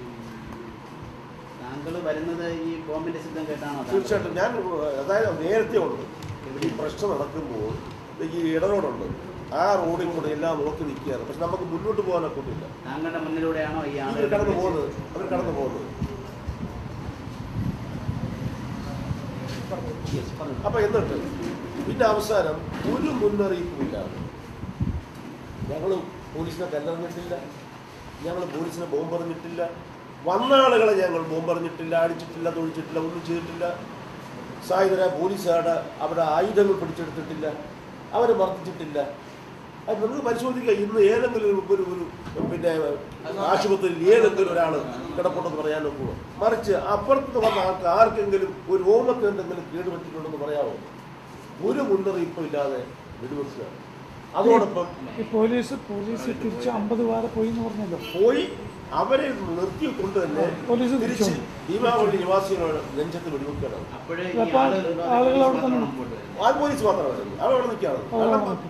താങ്കൾ വരുന്നത് ഈ ബോംബിന്റെ ശബ്ദം കേട്ടാണോ താങ്കൾ? തീർച്ചയായിട്ടും ഞാൻ അതായത് നേരത്തെ ഉണ്ട് ഈ പ്രശ്നം നടക്കുമ്പോൾ ഈ ഇടറോഡുണ്ട് ആ റോഡിൽ കൂടെ എല്ലാം നോക്കി നിൽക്കുകയാണ് പക്ഷെ നമുക്ക് മുന്നോട്ട് പോകാനൊക്കെ ഒന്നുമില്ല താങ്കളുടെ മുന്നിലൂടെയാണോ ഈ അവർ ആളുകൾ കടന്നു പോകുന്നത് അവർ കടന്നു പോകുന്നത് അപ്പൊ എന്നിട്ട് പിന്നെ അവസാനം ഒരു മുന്നറിയിപ്പുമില്ലാതെ ഞങ്ങൾ പോലീസിനെ കല്ലെറിഞ്ഞിട്ടില്ല ഞങ്ങൾ പോലീസിനെ ബോംബെറിഞ്ഞിട്ടില്ല വന്ന ആളുകളെ ഞങ്ങൾ ബോംബെറിഞ്ഞിട്ടില്ല അടിച്ചിട്ടില്ല തൊഴിച്ചിട്ടില്ല ഒന്നും ചെയ്തിട്ടില്ല സായുധര പോലീസുകാരുടെ അവരുടെ ആയുധങ്ങൾ പിടിച്ചെടുത്തിട്ടില്ല അവരെ മർദ്ദിച്ചിട്ടില്ല അത് നമുക്ക് പരിശോധിക്കാം ഇന്ന് ഏതെങ്കിലും ഒരു ഒരു ഒരു പിന്നെ ആശുപത്രിയിൽ ഏതെങ്കിലും ഒരാൾ കിടപ്പുണ്ടെന്ന് പറയാൻ നോക്കുമോ മറിച്ച് അപ്പുറത്ത് വന്ന ആൾക്ക് ആർക്കെങ്കിലും ഒരു ഓമത്തിന് എന്തെങ്കിലും കേടുപറ്റിയിട്ടുണ്ടെന്ന് പറയാമോ ഒരു മുന്നറിയിപ്പും ഇല്ലാതെ വെടിവെക്കുക അതോടൊപ്പം ഈ പോലീസ് പോലീസ് തിരിച്ച് അമ്പത് വാര പോയി എന്ന് പറഞ്ഞല്ലോ പോയി അവരെ നിർത്തിക്കൊണ്ട് തന്നെ പോലീസ് തിരിച്ച് തിരിച്ചു. ഭീമാവള്ളി നിവാസികളുടെ നെഞ്ചത്ത് വെടിവെക്കണം അപ്പോഴേ ഈ അപ്പോൾ ആളുകളുണ്ടോ ആളുകൾ അവിടെ തന്നെ മുമ്പോട്ട് വരുന്നത്? ആ പോലീസ് മാത്രമല്ല അവരവിടെ നിൽക്കുകയാണ് അവിടെ കാരണം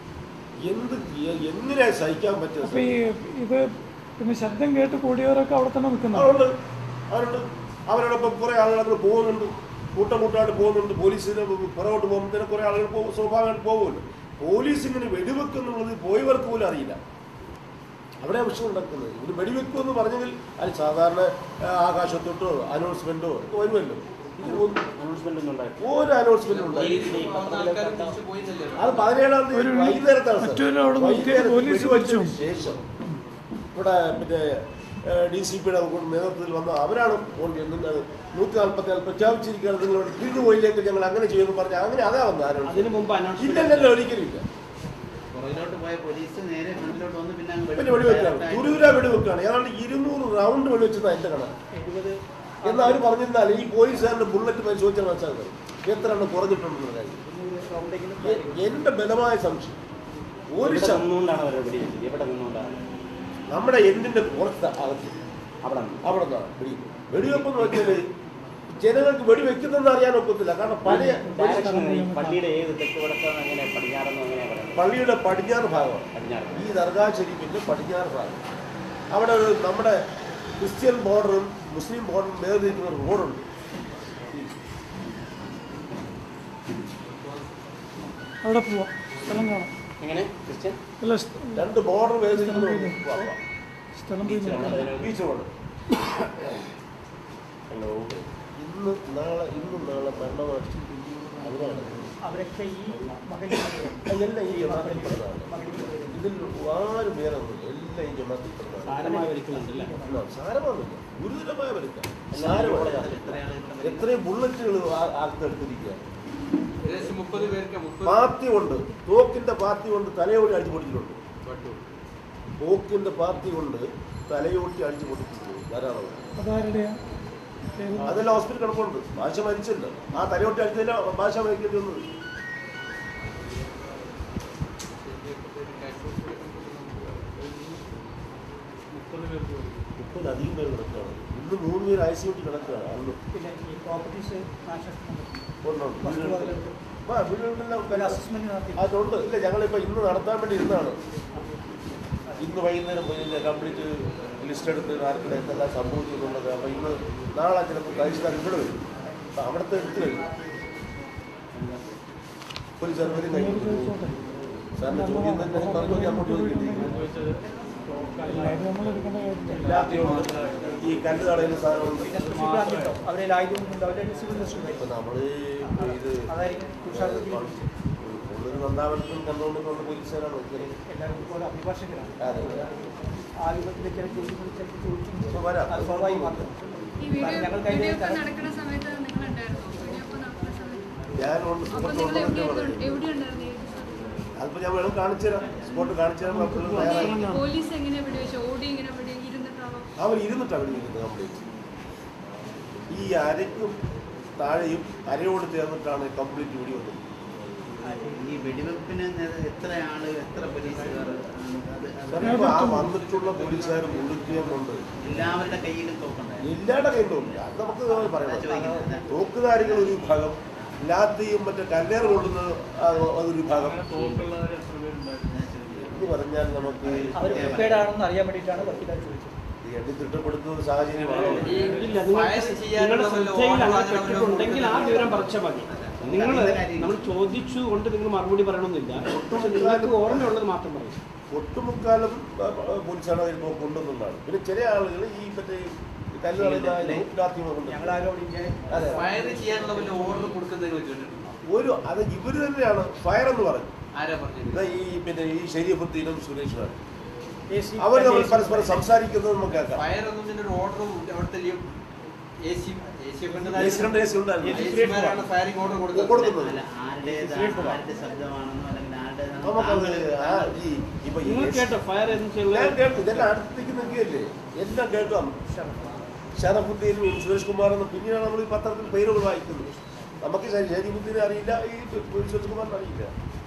എന്ത് എ- എങ്ങനെ സഹിക്കാൻ പറ്റുക അപ്പൊ ഈ ഇത് പിന്നെ ശബ്ദം കേട്ട് കൂടിയവരൊക്കെ അവിടെ തന്നെ നിൽക്കുന്നുണ്ട് അവരുണ്ട് അവരുണ്ട് അവരോടൊപ്പം കുറെ ആളുകൾ അങ്ങനെ പോകുന്നുണ്ട് കൂട്ടം കൂട്ടമായിട്ട് പോകുന്നുണ്ട് പോലീസിന് പുറകോട്ട് പോകുമ്പോൾ കുറെ ആളുകൾ പോകും സ്വാഭാവികമായിട്ട് പോകുമല്ലോ പോലീസ് ഇങ്ങനെ വെടിവെക്കുന്നുള്ളത് പോയവർക്ക് പോലും അറിയില്ല അവിടെ വിഷയം നടക്കുന്നത് ഇത് വെടിവെക്കുമെന്ന് പറഞ്ഞെങ്കിൽ അത് സാധാരണ ആ, ആകാശത്തോട്ടോ അനൗൺസ്മെന്റോ ഒക്കെ വരുമല്ലോ ഇത് ഒന്നും അനൗൺസ്മെന്റ് ഒന്നും ഉണ്ടായിട്ടില്ല ഒരു അനൗൺസ്മെന്റ് ഉണ്ടായില്ല ഈ വന്ന ആൾക്കാർ തിരിച്ചു പോയില്ലല്ലോ അത് പതിനേഴാം തീയതി ഒരു വൈകുന്നേരത്താണ് സാർ. മറ്റൊരു അവിടെ നോക്കിയിട്ട് വൈകുന്നേരം പോലീസ് വെടിവെച്ചതിന് പിടിച്ചു. ശേഷം ഇവിടെ പിന്നെ ഡി സി പിയുടെ നേതൃത്വത്തിൽ വന്ന അവരാണ് ഫോൺ ചെയ്യുന്നത് നൂറ്റി നാൽപ്പത്തി നാല് പ്രഖ്യാപിച്ചിരിക്കുകയാണ് നിങ്ങൾ ഇവിടെ തിരിഞ്ഞു പോയില്ലെങ്കിൽ ഞങ്ങൾ അങ്ങനെ ചെയ്യുമെന്ന് പറഞ്ഞാൽ അങ്ങനെ അതാ വന്നത് ആരോട് അതിനു മുമ്പ് അനൗൺസ്മെന്റ് ഇല്ലല്ലോ ഒരിക്കലും ഇല്ല പുറകിലോട്ട് പോയ പോലീസ് നേരെ ഫ്രണ്ടിലോട്ട് വന്ന് പിന്നെ അങ്ങ് പിന്നെ വെടിവെക്കാണ് direct ആയിട്ട് തുരുവിര വെടിവെക്കാണ് ഏതാണ്ട് ഇരുന്നൂറ് റൗണ്ട് വെടിവെച്ചതാണ് എന്റെ കണക്ക് എഴുപത് എന്ന് അവർ പറഞ്ഞിരുന്നാൽ ഈ പോലീസുകാരുടെ ബുള്ളറ്റ് പരിശോധിച്ചാൽ മനസ്സിലാക്കുന്നത് എത്ര എണ്ണം കുറഞ്ഞിട്ടുണ്ടെന്ന് കാര്യം റൗണ്ടെങ്കിലും എ- എന്റെ ബലമായ സംശയം ഒരു ഇവിടെ ശതമാനം നിന്നുകൊണ്ടാണ് അവരെ വെടിവെച്ചത് ഇവിടെ നിന്നുകൊണ്ടാണ് നമ്മുടെ എന്തിന്റെ പുറത്ത് അകത്ത് അവിടെ നിന്ന് അവിടെ നിന്നാണ് വെടിവെപ്പ് വെടിവെപ്പെന്ന് വെച്ചാല് ജനങ്ങൾക്ക് വെടിവെക്കുന്നെന്ന് അറിയാൻ ഒക്കത്തില്ല കാരണം പഴയ ഡയറക്ഷൻ ഈ പള്ളിയുടെ ഏത് തെക്ക് വടക്കാണ് അങ്ങനെ പടിഞ്ഞാറെന്ന് അങ്ങനെ പറയുന്നത് പള്ളിയുടെ പടിഞ്ഞാറ് ഭാഗമാണ് പടിഞ്ഞാറ് ഈ ദർഗാ ഷെരീഫിന്റെ പടിഞ്ഞാറ് ഭാഗം അവിടെ ഒരു നമ്മുടെ ക്രിസ്ത്യൻ ബോർഡറും മുസ്ലിം ബോർഡറും വേർതിരിക്കുന്ന ഒരു റോഡുണ്ട് അവിടെ പോവാം സ്ഥലം കാണാം എങ്ങനെ ക്രിസ്ത്യൻ അല്ല സ്ഥ- രണ്ട് ബോർഡർ വേർതിരിക്കുന്ന ഒരു ഭാഗമാണ്. സ്ഥലം പോയി നോക്കാം ബീച്ച് റോഡ് ഹലോ ഇന്ന് നാളെ ഇന്നും നാളെ മരണമാക്കി അതിനാണ് അവരൊക്കെ ഈ മകൻ്റെ അതെല്ലാം ഈ ജമാത്തിൽപ്പെടുന്നതാണ് ഇതിൽ ആരും വേറെ ഒന്നുമില്ല എല്ലാം ഈ ജമാത്തിൽപ്പെടുന്നതാണ് സാരമായ പരിക്കുന്നുണ്ടല്ലേ സാരമൊന്നുമില്ല ഗുരുതരമായ പരിക്കാണ് എല്ലാവരും സാരമാണ് എത്ര ആളുകൾ എത്രയും ബുള്ളറ്റുകൾ അകത്തെടുത്തിരിക്കുക ഏകദേശം മുപ്പത് പേർക്ക് മുപ്പത് പാത്തി കൊണ്ട് തോക്കിന്റെ പാത്തി കൊണ്ട് തലയോടി അടിച്ചു പൊട്ടിച്ചിട്ടുണ്ട് പട്ടു തോക്കിന്റെ പാത്തി കൊണ്ട് തലയോട്ടി അടിച്ചു പൊട്ടിച്ചിട്ടുണ്ട് ധാരാളം അതാരുടെയാ പേര്? അതെല്ലാം ഹോസ്പിറ്റൽ കിടപ്പുണ്ട് ഭാഷ മരിച്ചില്ല ആ തലയോട്ടി അടിച്ചതിന്റെ ഭാഷ മരിക്കേണ്ടി വന്നത് മുപ്പത് പേർക്ക് പോയി മുപ്പതിലധികം പേര് കിടക്കുകയാണ് ഇന്ന് മൂന്ന് പേര് ഐ സി യുട്ടി കിടക്കുകയാണ് അന്ന് പിന്നെ ഈ പ്രോപ്പർട്ടീസ് നാശനഷ്ടം കൊണ്ടുണ്ട് വസ്തുവകകൾക്ക് ആ വീടുകളിലെല്ലാം ഒരു അസസ്മെന്റ് നടത്തി അതുണ്ട് ഇല്ല ഞങ്ങളിപ്പോൾ ഇന്ന് നടത്താൻ വേണ്ടി ഇരുന്നാണ് ഇന്ന് വൈകുന്നേരം പോയി ഇതിൻ്റെ കംപ്ലീറ്റ് ലിസ്റ്റ് എടുത്ത് ആർക്കിടെ എന്തെല്ലാം സംഭവിച്ചു എന്നുള്ളത് അപ്പോൾ ഇന്ന് നാളെ ചിലപ്പോൾ തഹസിൽദാർ ഇവിടെ വരും അപ്പോൾ അവിടുത്തെ എടുത്തു കഴിഞ്ഞു പോലീസുകാർ വരും കഴിഞ്ഞു സാറിൻ്റെ ചോദ്യം തന്നെ പറഞ്ഞു അങ്ങോട്ട് ചോദിക്കില്ലേ എല്ലാവരും നമ്മൾ എടുക്കേണ്ട കാര്യമില്ല ലാത്തിയുണ്ട് ഈ കല്ല് തടയുന്ന സാധനമുണ്ട് സുപ്രാന്തിട്ടോ അവരെ ആയുധമൊന്നും അവരുടെ സിവിൽ ഇൻഡസ്ട്രി ഇപ്പം നമ്മൾ ഇത് അതായിരിക്കും തുഷാർ ഉള്ളൊരു നന്ദാവനത്തും കണ്ടുകൊണ്ടിരുന്ന പോലീസുകാരാണ് ഇത്രയും എല്ലാവരും പോലെ അഭിഭാഷകരാണ് അതെ ആയുധത്തിലേക്ക് ചോദിക്കുമ്പോൾ ചിലപ്പോൾ ചോദിക്കും അപ്പോൾ വരാം. അത് സ്വാഭാവികമാണ് ഈ വീഡിയോ കാരണം ഞങ്ങൾ കഴിഞ്ഞ വീഡിയോ ഒക്കെ ദിവസം നടക്കുന്ന സമയത്ത് നിങ്ങൾ ഉണ്ടായിരുന്നോ വീഡിയോ ഒക്കെ നടക്കുന്ന സമയത്ത് ഞാനുണ്ട് അപ്പൊ നിങ്ങൾ സുഹൃത്തുക്കളുടെ എവിടെ പറഞ്ഞു എവിടെ ഉണ്ടായിരുന്നു ഏത് സ്ഥലത്ത്? അതിപ്പോൾ ഞാൻ വേണം കാണിച്ചു തരാം സ്പോട്ട് കാണിച്ചു തരാൻ നമുക്ക് തയ്യാറായി ഈ പോലീസ് എങ്ങനെ വെടിവെച്ചു ഓടി ഇങ്ങനെ വെടി ഇരുന്നിട്ടാണോ അവർ ഇരുന്നിട്ടാണ് വിളിക്കുന്നത് കംപ്ലീറ്റ് ഈ അരയ്ക്കും താഴെയും അരയോട് ചേർന്നിട്ടാണ് കംപ്ലീറ്റ് വെടി വന്നത് ഈ വെടിവെപ്പിന് നേ- എത്ര ആള് എത്ര പോലീസുകാർ അത് അത് കാരണം ആ വന്നിട്ടുള്ള പോലീസുകാർ മുഴുക്കുകയും കൊണ്ട് എല്ലാവരുടെ കയ്യിലും തോക്കുണ്ടായിരുന്നു എല്ലാവരുടെ കയ്യിൽ തോന്നില്ല അത് നമുക്ക് പറയാം തോക്കുധാരികൾ ഒരു വിഭാഗം ലാത്തിയും മറ്റേ കല്ലേറ് കൊള്ളുന്ന ആ അതൊരു വിഭാഗം തോക്കുള്ളവർ എത്ര പേരുണ്ടായിരുന്നു എന്ന് പറഞ്ഞാൽ നമുക്ക് അവർ പ്രിപ്പയർഡ് ആണെന്ന് അറിയാൻ വേണ്ടിയിട്ടാണ് വക്കീലാർ ചോദിച്ചത് ഈ എണ്ണി തിട്ടപ്പെടുത്തുന്ന ഒരു സാഹചര്യമാണോ ഇല്ല നിങ്ങൾ ഫയൽ ചെയ്യാനുള്ള നിങ്ങളുടെ വല്ല ശ്രദ്ധയിൽ അങ്ങനെ ഓർഡർ പെട്ടിട്ടുണ്ടെങ്കിൽ ആ വിവരം പറിച്ചാൽ മതി നിങ്ങൾ നമ്മൾ ചോദിച്ചു കൊണ്ട് നിങ്ങൾ മറുപടി പറയണമെന്നില്ല ഒട്ടും നിങ്ങൾക്ക് ഓർമ്മയുള്ളത് മാത്രം പറയും ഒട്ടുമുക്കാലും ആ, ആ, പോലീസാണ് അതിൽ കൊണ്ടുവന്നതാണ് പിന്നെ ചില ആളുകൾ ഈ മറ്റേ ഈ കല്ല് കളയുന്ന ലാത്തികൾ കൊണ്ട് അതെ ഫയർ ചെയ്യാനുള്ള വല്ല ഓർഡർ കൊടുക്കുന്നത് വെച്ചിട്ടുണ്ടോ ഒരു അത് ഇവര് തന്നെയാണ് ഫയർ എന്ന് പറഞ്ഞു ആരാ പറഞ്ഞത് ഇതാ ഈ പിന്നെ ഈ ഷെരീഫുദ്ദീനും സുരേഷുമാണ് അവർ തമ്മിൽ പരസ്പരം സംസാരിക്കുന്നത് നമുക്ക് കേൾക്കാം ഫയർ എന്നതിന്റെ ഒരു ഓർഡർ അവിടുത്തെ A C A C AC ഉണ്ട്, AC ഉണ്ടായിരുന്നു. ഫയറിംഗ് ഓർഡർ കൊടുത്തത് കൊടുക്കുന്നത് അല്ല ആരുടേത് ആരുടെ ശബ്ദമാണെന്നോ അല്ലെങ്കിൽ നമുക്കത് ആരുടേതാണെന്നോ ആ ഈ ഇപ്പൊ ഈ നിങ്ങൾ കേട്ടോ ഫയർ എന്ന് ഞാൻ ചെയ്യുന്നത് കേട്ടു ഇതെല്ലാം അടുത്തേക്ക് നിൽക്കുകയല്ലേ എല്ലാം കേൾക്കാം ഷറഫുദ്ദീനും സുരേഷ് കുമാറെന്ന് പിന്നീടാണ് നമ്മൾ ഈ പത്രത്തിൽ പേരുകൾ വായിക്കുന്നത് നമുക്ക് ശരി ഷരീഫുദ്ദീനെ അറിയില്ല ഈ സുരേഷ് കുമാറിനെ അറിയില്ല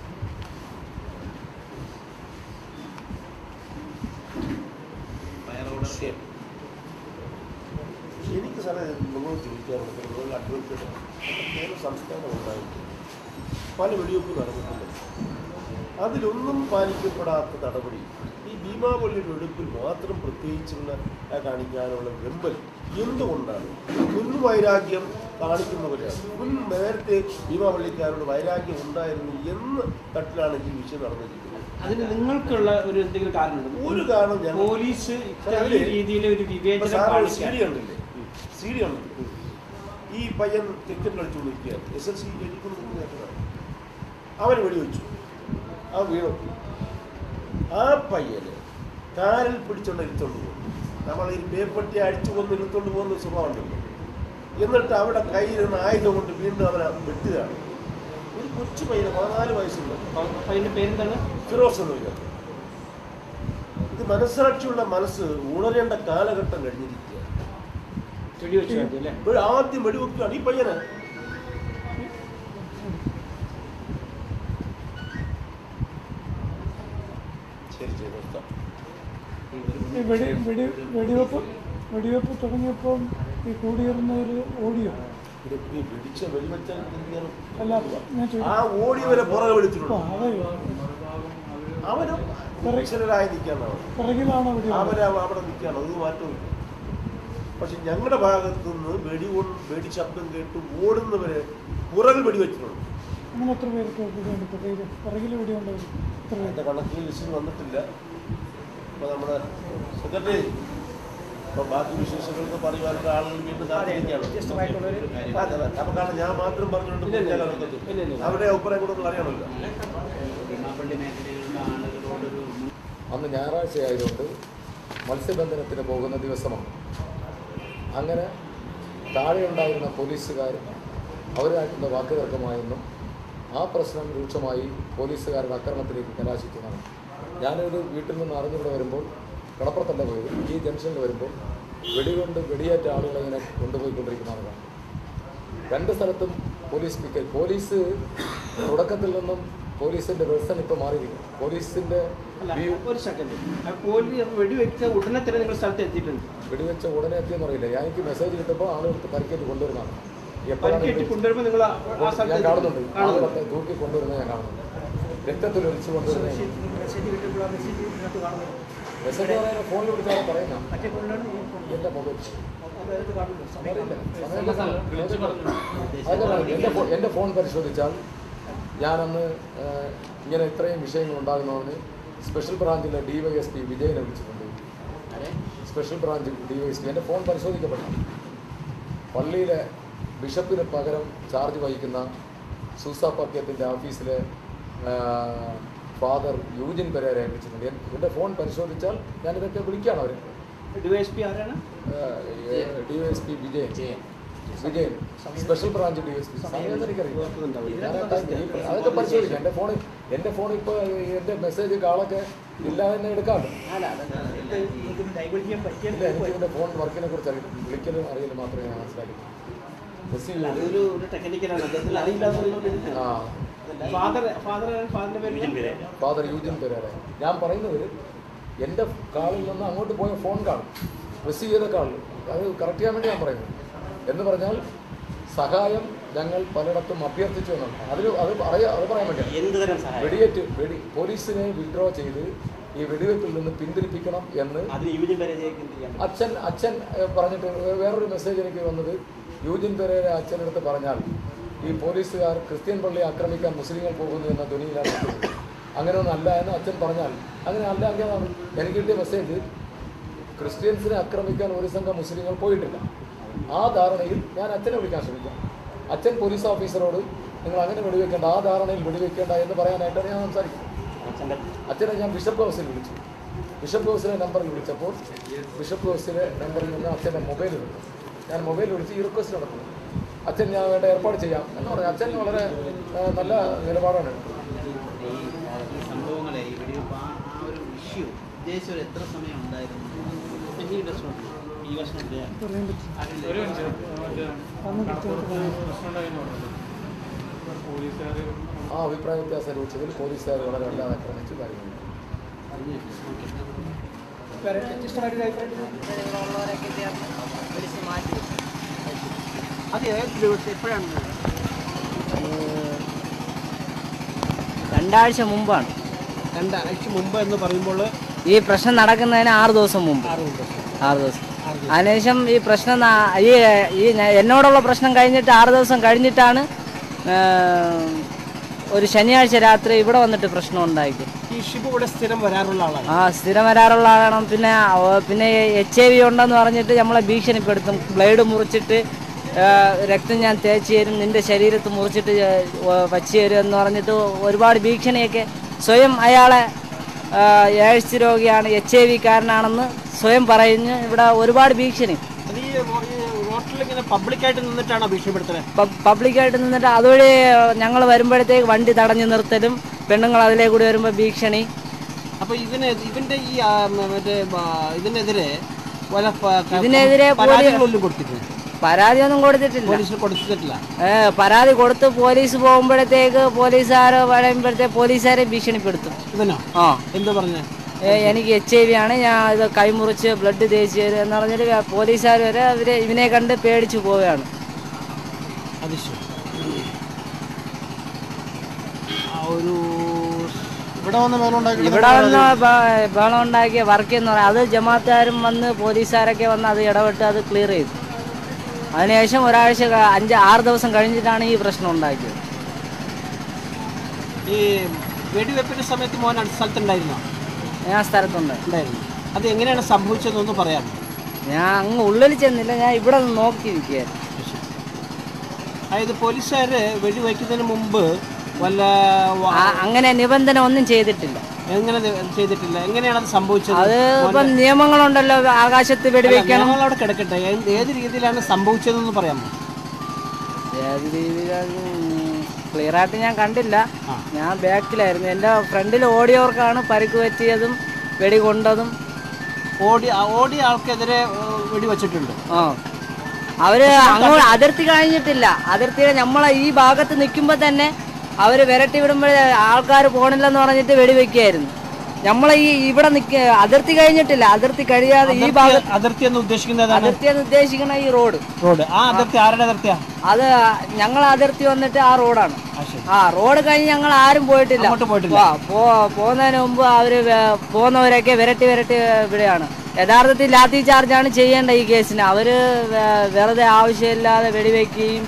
ഫയർ ഓർഡർ എനിക്ക് സാറേ നിങ്ങളോട് ചോദിക്കാറുണ്ട് നിങ്ങൾ അഡ്വക്കേറ്റ് കേരള സംസ്ഥാനം ഉണ്ടായിട്ട് പല വെടിവെപ്പ് നടന്നിട്ടുണ്ട് അതിലൊന്നും പാലിക്കപ്പെടാത്ത നടപടി ഈ ഭീമാപള്ളി വെടിപ്പിൽ മാത്രം പ്രത്യേകിച്ചുള്ള ആ കാണിക്കാനുള്ള വെമ്പൽ എന്തുകൊണ്ടാണ് മുൻ വൈരാഗ്യം കാണിക്കുന്നവരാണ് മുൻ നേരത്തെ ഭീമാപള്ളിക്കാരോട് വൈരാഗ്യം ഉണ്ടായിരുന്നു എന്ന് തട്ടിലാണ് ഈ വിഷയം നടന്നിരിക്കുന്നത് അതിന് നിങ്ങൾക്കുള്ള ഒരു എന്തെങ്കിലും കാരണമുണ്ട് ഒരു കാരണം ഞാൻ പോലീസ് ഇത്തരം രീതിയിൽ ഒരു വിവേചനം സി കാണിക്കാൻ ഡി ഉണ്ടല്ലേ സി ഡി ഉണ്ടല്ലേ ഈ പയ്യൻ ക്രിക്കറ്റ് കളിച്ചുകൊണ്ടിരിക്കുകയാണ് എസ് എൽ സി എഴുതിക്കൊണ്ട് നിൽക്കുന്നതാണ് അവൻ വെടിവെച്ചു ആ വീണു ആ പയ്യന് കാലിൽ പിടിച്ചോണ്ട് ഇരുത്തോണ്ട് പോകും നമ്മൾ ഈ പേപ്പട്ടി അടിച്ചു കൊന്ന് ഇരുത്തോണ്ട് പോകുന്ന സ്വഭാവം ഉണ്ടല്ലോ എന്നിട്ട് അവിടെ കയ്യിലിരുന്ന ആയുധം കൊണ്ട് വീണ്ടും അവനെ വെട്ടുകയാണ് ഒരു കൊച്ചു പയ്യന് പതിനാല് വയസ്സുണ്ട് അതിന്റെ പേരെന്താണ് ഫിറോസ് എന്ന് വിചാരിച്ചു ഇത് മനസ്സാക്ഷിയുള്ള മനസ്സ് ഉണരേണ്ട കാലഘട്ടം കഴിഞ്ഞിരിക്കുക വെടിവെച്ചു കാട്ടി അല്ലേ ഒരു ആദ്യം വെടിവെക്കുകയാണ് ഈ പയ്യന് ശരി ശരി നിർത്താം ഈ വെടി വെടി വെടിവെപ്പ് വെടിവെപ്പ് തുടങ്ങിയപ്പോൾ ഈ കൂടിയിരുന്നവർ ഓടിയോ ഇത് ഈ പിടിച്ച വെടിവെച്ചാൽ എന്ത് അല്ല ഞാൻ ചെയ്യണം? ആ ചോദിച്ചു ഓടിയവരെ പുറകെ വിളിച്ചിട്ടുണ്ട് അതെയോ അവനും രക്ഷകരായി നിൽക്കാണ് അവൻ പിറകിലാണോ വെടി അവരെ അവ- അവിടെ നിൽക്കുകയാണ് അത് മാറ്റമില്ല പക്ഷെ ഞങ്ങളുടെ ഭാഗത്തു നിന്ന് വെടി കൊണ്ട് വെടി ശബ്ദം കേട്ട് ഓടുന്നവരെ പുറകിൽ വെടിവെച്ചിട്ടുണ്ട് അങ്ങനെ എത്ര പേർക്ക് വെടിയുണ്ട് പിറകിൽ പിറകിൽ വെടിയുണ്ടാവും എത്ര എൻ്റെ പേര് കണക്കിൽ ലിസ്റ്റിൽ വന്നിട്ടില്ല അപ്പോൾ നമ്മുടെ സെക്രട്ടറി ഇപ്പൊ ബാക്കി വിശേഷങ്ങൾക്ക് പറയുവാനുള്ള ആളുകൾ വീണ്ടും കാത്തിരിക്കുകയാണ് അതെ, അതെ. അപ്പൊ കാരണം ഞാൻ മാത്രം പറഞ്ഞുകൊണ്ട് ഇല്ല, ഇല്ല, പോയാൽ ഇല്ല. നടക്കത്തില്ല. ഇല്ല, ഇല്ല. അവരുടെ അഭിപ്രായം കൂടെ ഒന്ന് അറിയണമല്ലോ ഭീമാപ്പള്ളി മേഖലയിലുള്ള ആളുകളോടൊരു മുൻ അന്ന് ഞായറാഴ്ച ആയതുകൊണ്ട് മത്സ്യബന്ധനത്തിന് പോകുന്ന ദിവസമാണ് അങ്ങനെ താഴെയുണ്ടായിരുന്ന പോലീസുകാർ അവരുമായിട്ടുള്ള വാക്കുതർക്കമായെന്നും ആ പ്രശ്നം രൂക്ഷമായി പോലീസുകാരുടെ ആക്രമണത്തിലേക്ക് കലാശിക്കുന്നതാണ് ഞാനൊരു വീട്ടിൽ നിന്ന് അറിഞ്ഞിവിടെ വരുമ്പോൾ കടപ്പുറത്തല്ല പോയത് ഈ ജംഗ്ഷനിൽ വരുമ്പോൾ വെടികൊണ്ട് വെടിയേറ്റ ആളുകളെ ഇങ്ങനെ കൊണ്ടുപോയിക്കൊണ്ടിരിക്കുന്നതാണ് കാണുന്നത് രണ്ട് സ്ഥലത്തും പോലീസ് പിക്കറ്റ് പോലീസ് തുടക്കത്തിൽ നിന്നും പോലീസിന്റെ വെർസൺ ഇപ്പൊ മാറിയിരിക്കും പോലീസിന്റെ അല്ല വ്യൂ ഒരു സെക്കൻഡ് പോലീസ് വെടിവെച്ച ഉടനെ തന്നെ നിങ്ങൾ സ്ഥലത്ത് എത്തിയിട്ടുണ്ട് വെടിവെച്ച ഉടനെ എത്തിയെന്ന് അറിയില്ല ഞാൻ എനിക്ക് മെസ്സേജ് കിട്ടുമ്പോൾ ആളുകൾക്ക് പരിക്കേറ്റ് കൊണ്ടുവരുന്നതാണ് എപ്പോഴാണ് പരിക്കേറ്റ് വെടി- കൊണ്ടുവരുമ്പോൾ നിങ്ങൾ ആ ഞാൻ സ്ഥലത്ത് കാണുന്നുണ്ട് കാണുന്നുണ്ട് ആളുകളെ തൂക്കി കൊണ്ടുവരുന്നത് ഞാൻ കാണുന്നുണ്ട് രക്തത്തിൽ ഒലിച്ചു കൊണ്ടുവരുന്നത് മെസ്സേജ് കിട്ടുമ്പോൾ ആ മെസ്സേജ് ഇതിനകത്ത് കാണുന്നത് മെസ്സേജ് പറയുന്ന ഫോണിൽ വിളിച്ചാൽ പറയുന്ന മറ്റേ ഫോണിലാണ് ഈ ഫോൺ എൻ്റെ മൊബൈൽ അതായത് കാണുന്നത് സമയം അറിയില്ല സമയം അതല്ല എൻ്റെ ഫോ- എൻ്റെ ഫോൺ പരിശോധിച്ചാൽ ഞാനന്ന് ഏഹ്, ഇങ്ങനെ ഇത്രയും വിഷയങ്ങൾ ഉണ്ടാകുന്നതിന് സ്പെഷ്യൽ ബ്രാഞ്ചിലെ ഡി വൈ എസ് പി വിജയനെ വിളിച്ചിട്ടുണ്ട് special branch D Y S P എൻ്റെ ഫോൺ പരിശോധിക്കപ്പെട്ടു പള്ളിയിലെ ബിഷപ്പിന് പകരം ചാർജ് വഹിക്കുന്ന സൂസ പക്കത്തിൻ്റെ ഓഫീസിലെ ഏഹ്, ഫാദർ യൂജിൻ പെരേരെ വിളിച്ചിട്ടുണ്ട് എൻ- എൻ്റെ ഫോൺ പരിശോധിച്ചാൽ ഞാനിതൊക്കെ വിളിക്കുകയാണ് അവർ ഡിവൈഎസ്പി ആരാണ് D Y S P Vijayan Vijayan special branch D S P എനിക്കറിയാം അതൊക്കെ പരിശോധിക്കാം എൻ്റെ ഫോണിൽ എൻ്റെ ഫോണിൽ ഇപ്പോൾ എൻ്റെ മെസ്സേജ് കാളൊക്കെ ഇല്ല എന്ന് എടുക്കാമല്ലോ അല്ല അതൊക്കെ നിങ്ങൾക്ക് ഡൈവേർട്ട് ചെയ്യാൻ പറ്റിയ ഇല്ല എനിക്ക് എൻ്റെ ഫോൺ വർക്കിനെ കുറിച്ച് അറിയില്ല വിളിക്കലും അറിയില്ല മാത്രമേ ഞാൻ മനസ്സിലാക്കി റിസീവ് ചെയ്തു. അതൊരു ഒരു ടെക്നിക്കലാണ് അദ്ദേഹത്തിന് അറിയില്ല എന്നുള്ളത് ആ ഫാദർ ഫാദർ ഫാദറിന്റെ പേര് ഫാദർ യൂജിൻ പെരേര ഞാൻ പറയുന്നത് എൻ്റെ കാളിൽ നിന്ന് അങ്ങോട്ട് പോയ ഫോൺ കാണും റിസീവ് ചെയ്ത കാൾ അത് കറക്റ്റ് ചെയ്യാൻ വേണ്ടി ഞാൻ പറയുന്നത് എന്ന് പറഞ്ഞാൽ സഹായം ഞങ്ങൾ പലയിടത്തും അഭ്യർത്ഥിച്ചു എന്നാണ് അതിൽ അത് പറയാ അത് പറയാൻ വേണ്ടിയാണ് എന്ത് തരം സഹായം വെടിയേറ്റ് വെടി പോലീസിനെ വിഡ്രോ ചെയ്ത് ഈ വെടിവെപ്പിൽ നിന്ന് പിന്തിരിപ്പിക്കണം എന്ന് അതിന് യൂജിൻ പരാജയക്ക് എന്ത് ചെയ്യാൻ പറ്റും? അച്ഛൻ അച്ഛൻ ഏഹ്, പറഞ്ഞിട്ട് വേറൊരു മെസ്സേജ് എനിക്ക് വന്നത് യൂജിൻ പെരേര അച്ഛനടുത്ത് പറഞ്ഞാൽ ഈ പോലീസുകാർ ക്രിസ്ത്യൻ പള്ളി ആക്രമിക്കാൻ മുസ്ലിങ്ങൾ പോകുന്നു എന്ന ധ്വനിയിലാണ് നിൽക്കുന്നത്. അങ്ങനെ ഒന്നല്ല എന്ന് അച്ഛൻ പറഞ്ഞാൽ അങ്ങനെ അല്ല എങ്കിൽ അതാണ് എനിക്ക് കിട്ടിയ മെസ്സേജ് ക്രിസ്ത്യൻസിനെ ആക്രമിക്കാൻ ഒരു സംഘം മുസ്ലിങ്ങൾ പോയിട്ടില്ല ആ ധാരണയിൽ ഞാൻ അച്ഛനെ വിളിക്കാൻ ശ്രമിക്കാം അച്ഛൻ പോലീസ് ഓഫീസറോട് നിങ്ങൾ അങ്ങനെ വെടിവെക്കേണ്ട ആ ധാരണയിൽ വെടിവെക്കേണ്ട എന്ന് പറയാനായിട്ടാണ് ഞാൻ സംസാരിക്കുന്നത് അച്ഛൻ്റെ അച്ഛനെ ഞാൻ ബിഷപ്പ് ഹൗസിൽ വിളിച്ചു ബിഷപ്പ് ഹൗസിലെ നമ്പറിൽ വിളിച്ചപ്പോൾ ബിഷപ്പ് ഹൗസിലെ നമ്പറിൽ നിന്ന് അച്ഛൻ്റെ മൊബൈൽ കിട്ടും ഞാൻ മൊബൈൽ വിളിച്ച് ഈ റിക്വസ്റ്റ് നടത്തുന്നു അച്ഛൻ ഞാൻ വേണ്ട ഏർപ്പാട് ചെയ്യാം എന്ന് പറഞ്ഞു അച്ഛൻ വളരെ ആ, നല്ല നിലപാടാണ് എടുത്തത് ഈ ഈ സംഭവങ്ങളെ ഈ വെടിവെപ്പ് ആ ആ ഒരു ഇഷ്യൂ ഉദ്ദേശിച്ച ഒരു എത്ര സമയം ഉണ്ടായിരുന്നു ഈ പ്രശ്നം ഈ പ്രശ്നം പറയാൻ പറ്റില്ല ഒരു മിനിറ്റ് മറ്റേ അന്ന് കൃത്യമായിട്ട് പ്രശ്നം ഉണ്ടായിരുന്നു പോലീസുകാർ ആ അഭിപ്രായ വ്യത്യാസം രൂക്ഷത്തിൽ പോലീസുകാർ വളരെ വല്ലാതെ ആക്രമിച്ചു കാര്യങ്ങൾ വ്യത്യസ്തമായിട്ട് അഭിപ്രായം ഉള്ളവരൊക്കെ ചേർന്ന് വിളിച്ച് മാറ്റി അത് ഏത് ദിവസം എപ്പോഴാണ് രണ്ടാഴ്ച മുമ്പാണ് രണ്ടാഴ്ച മുമ്പ് എന്ന് പറയുമ്പോൾ ഈ പ്രശ്നം നടക്കുന്നതിന് ആറ് ദിവസം മുമ്പ് ആറ് ദിവസം ആറ് ദിവസം അതിനുശേഷം ഈ പ്രശ്നം നാ- ഈ ഈ ഞ- എന്നോടുള്ള പ്രശ്നം കഴിഞ്ഞിട്ട് ആറ് ദിവസം കഴിഞ്ഞിട്ടാണ് ആ, ഒരു ശനിയാഴ്ച രാത്രി ഇവിടെ വന്നിട്ട് പ്രശ്നം ഉണ്ടാക്കി ഈ ഷിബു ഇവിടെ സ്ഥിരം വരാറുള്ള ആളാണ് ആ സ്ഥിരം വരാറുള്ള ആളാണ് പിന്നെ അവ- പിന്നെ എച്ച് ഐ വി ഉണ്ടെന്ന് പറഞ്ഞിട്ട് നമ്മളെ ഭീഷണിപ്പെടുത്തും ബ്ലേഡ് മുറിച്ചിട്ട് ആ, രക്തം ഞാൻ തേച്ച് തരും നിന്റെ ശരീരത്ത് മുറിച്ചിട്ട് വച്ച് തരും എന്ന് പറഞ്ഞിട്ട് ഒരുപാട് ഭീഷണിയൊക്കെ സ്വയം അയാളെ എയ്ഡ്സ് രോഗിയാണ് എച്ച് ഐ വി കാരനാണെന്ന് സ്വയം പറഞ്ഞ് ഇവിടെ ഒരുപാട് ഭീഷണി അത് ഈ റോട്ടിൽ ഇങ്ങനെ പബ്ലിക്കായിട്ട് നിന്നിട്ടാണോ ഭീഷണിപ്പെടുത്തുന്നത് പ- പബ്ലിക്കായിട്ട് നിന്നിട്ട് അതുവഴി ഞങ്ങൾ വരുമ്പോഴത്തേക്ക് വണ്ടി തടഞ്ഞു നിർത്തലും പെണ്ണുങ്ങൾ അതിലേ കൂടി വരുമ്പോൾ ഭീഷണി അപ്പൊ ഇതിന് ഇതിന്റെ ഈ ആ, മ- മറ്റേ ആ, ഇതിനെതിരെ വല്ല പ- ക- ഇതിനെതിരെ പോലീ- പരാതികളൊന്നും കൊടുത്തിട്ടില്ല പരാതിയൊന്നും കൊടുത്തിട്ടില്ല പോലീസിൽ കൊടുത്തിട്ടില്ല ഏ, പരാതി കൊടുത്ത് പോലീസ് പോകുമ്പോഴത്തേക്ക് പോലീസുകാർ പറയുമ്പോഴത്തേക്ക് പോലീസുകാരെ ഭീഷണിപ്പെടുത്തും ഇതിനോ ആ എന്ത് പറഞ്ഞ ഏ, എനിക്ക് എച്ച് ഐ വി ആണ് ഞാൻ ഇത് കൈമുറിച്ച് ബ്ലഡ് തേച്ച് തരും എന്ന് പറഞ്ഞിട്ട് പോലീസുകാർ വരെ അവര് ഇവനെ കണ്ട് പേടിച്ചു പോവുകയാണ് അത് ശരി ആ ഒരു ഇവിടെ വന്ന് മേലുണ്ടാക്കി ഇവിടെ വന്ന് ബ- ബഹളം ഉണ്ടാക്കിയ വർക്ക് എന്ന് പറയാം അത് ജമാഅത്തുകാരും വന്ന് പോലീസുകാരൊക്കെ വന്ന് അത് ഇടപെട്ട് അത് ക്ലിയർ ചെയ്തു അതിനുശേഷം ഒരാഴ്ച ക- അഞ്ച് ആറ് ദിവസം കഴിഞ്ഞിട്ടാണ് ഈ പ്രശ്നം ഉണ്ടാക്കിയത് ഈ വെടിവെപ്പിന്റെ സമയത്ത് മോൻ അടുത്ത സ്ഥലത്തുണ്ടായിരുന്നോ ഞാൻ സ്ഥലത്തുണ്ട് ഉണ്ടായിരുന്നു അത് എങ്ങനെയാണ് സംഭവിച്ചതെന്നൊന്ന് പറയാമോ ഞാൻ അങ്ങ് ഉള്ളിൽ ചെന്നില്ല ഞാൻ ഇവിടെ നിന്ന് നോക്കിയിരിക്കുകയായിരുന്നു അതായത് പോലീസുകാര് വെടിവെക്കുന്നതിന് മുമ്പ് വല്ല വ- ആ, അങ്ങനെ നിബന്ധന ഒന്നും ചെയ്തിട്ടില്ല എങ്ങനെ ഇത് ചെയ്തിട്ടില്ല എങ്ങനെയാണ് അത് സംഭവിച്ചത് അത് ഇപ്പം നിയമങ്ങളുണ്ടല്ലോ ആകാശത്ത് വെടിവെക്കണം ഞങ്ങൾ അവിടെ കിടക്കട്ടെ ഏ- ഏത് രീതിയിലാണ് സംഭവിച്ചതെന്ന് പറയാമോ ഏത് രീതിയിലാണ് ക്ലിയർ ആയിട്ട് ഞാൻ കണ്ടില്ല ആ. ഞാൻ ബാക്കിലായിരുന്നു എൻ്റെ ഫ്രണ്ടിൽ ഓടിയവർക്കാണ് പരിക്ക് പറ്റിയതും വെടി കൊണ്ടതും ഓടി ആ ഓടിയ ആൾക്കെതിരെ ഏ, വെടിവെച്ചിട്ടുണ്ട് ആ അവര് അങ്ങോട്ട് അതിർത്തി കഴിഞ്ഞിട്ടില്ല അതിർത്തിയുടെ നമ്മളെ ഈ ഭാഗത്ത് നിൽക്കുമ്പോൾ തന്നെ അവര് വിരട്ടി വിടുമ്പോഴേ ആൾക്കാർ പോണില്ലെന്ന് പറഞ്ഞിട്ട് വെടിവെക്കുകയായിരുന്നു നമ്മളെ ഈ ഇവിടെ നിൽക്ക അതിർത്തി കഴിഞ്ഞിട്ടില്ല അതിർത്തി കഴിയാതെ ഈ ഭാഗത്ത് അതിർത്തി എന്ന് ഉദ്ദേശിക്കുന്നത് ഏതാണ് അതിർത്തി എന്ന് ഉദ്ദേശിക്കുന്ന ഈ റോഡ് റോഡ് ആ അതിർത്തി ആരുടെ അതിർത്തിയാ അത് ഞങ്ങൾ അതിർത്തി വന്നിട്ട് ആ റോഡാണ് ആ ശരി ആ റോഡ് കഴിഞ്ഞ് ഞങ്ങൾ ആരും പോയിട്ടില്ല അങ്ങോട്ട് പോയിട്ടില്ല. ആ, പോ- പോകുന്നതിന് മുമ്പ് അവര് വേ- പോകുന്നവരൊക്കെ വിരട്ടി വിരട്ടി ഇവിടെയാണ് യഥാർത്ഥത്തിൽ ലാത്തി ചാർജാണ് ചെയ്യേണ്ട ഈ കേസിന് അവര് വേ- വെറുതെ ആവശ്യമില്ലാതെ വെടിവെക്കുകയും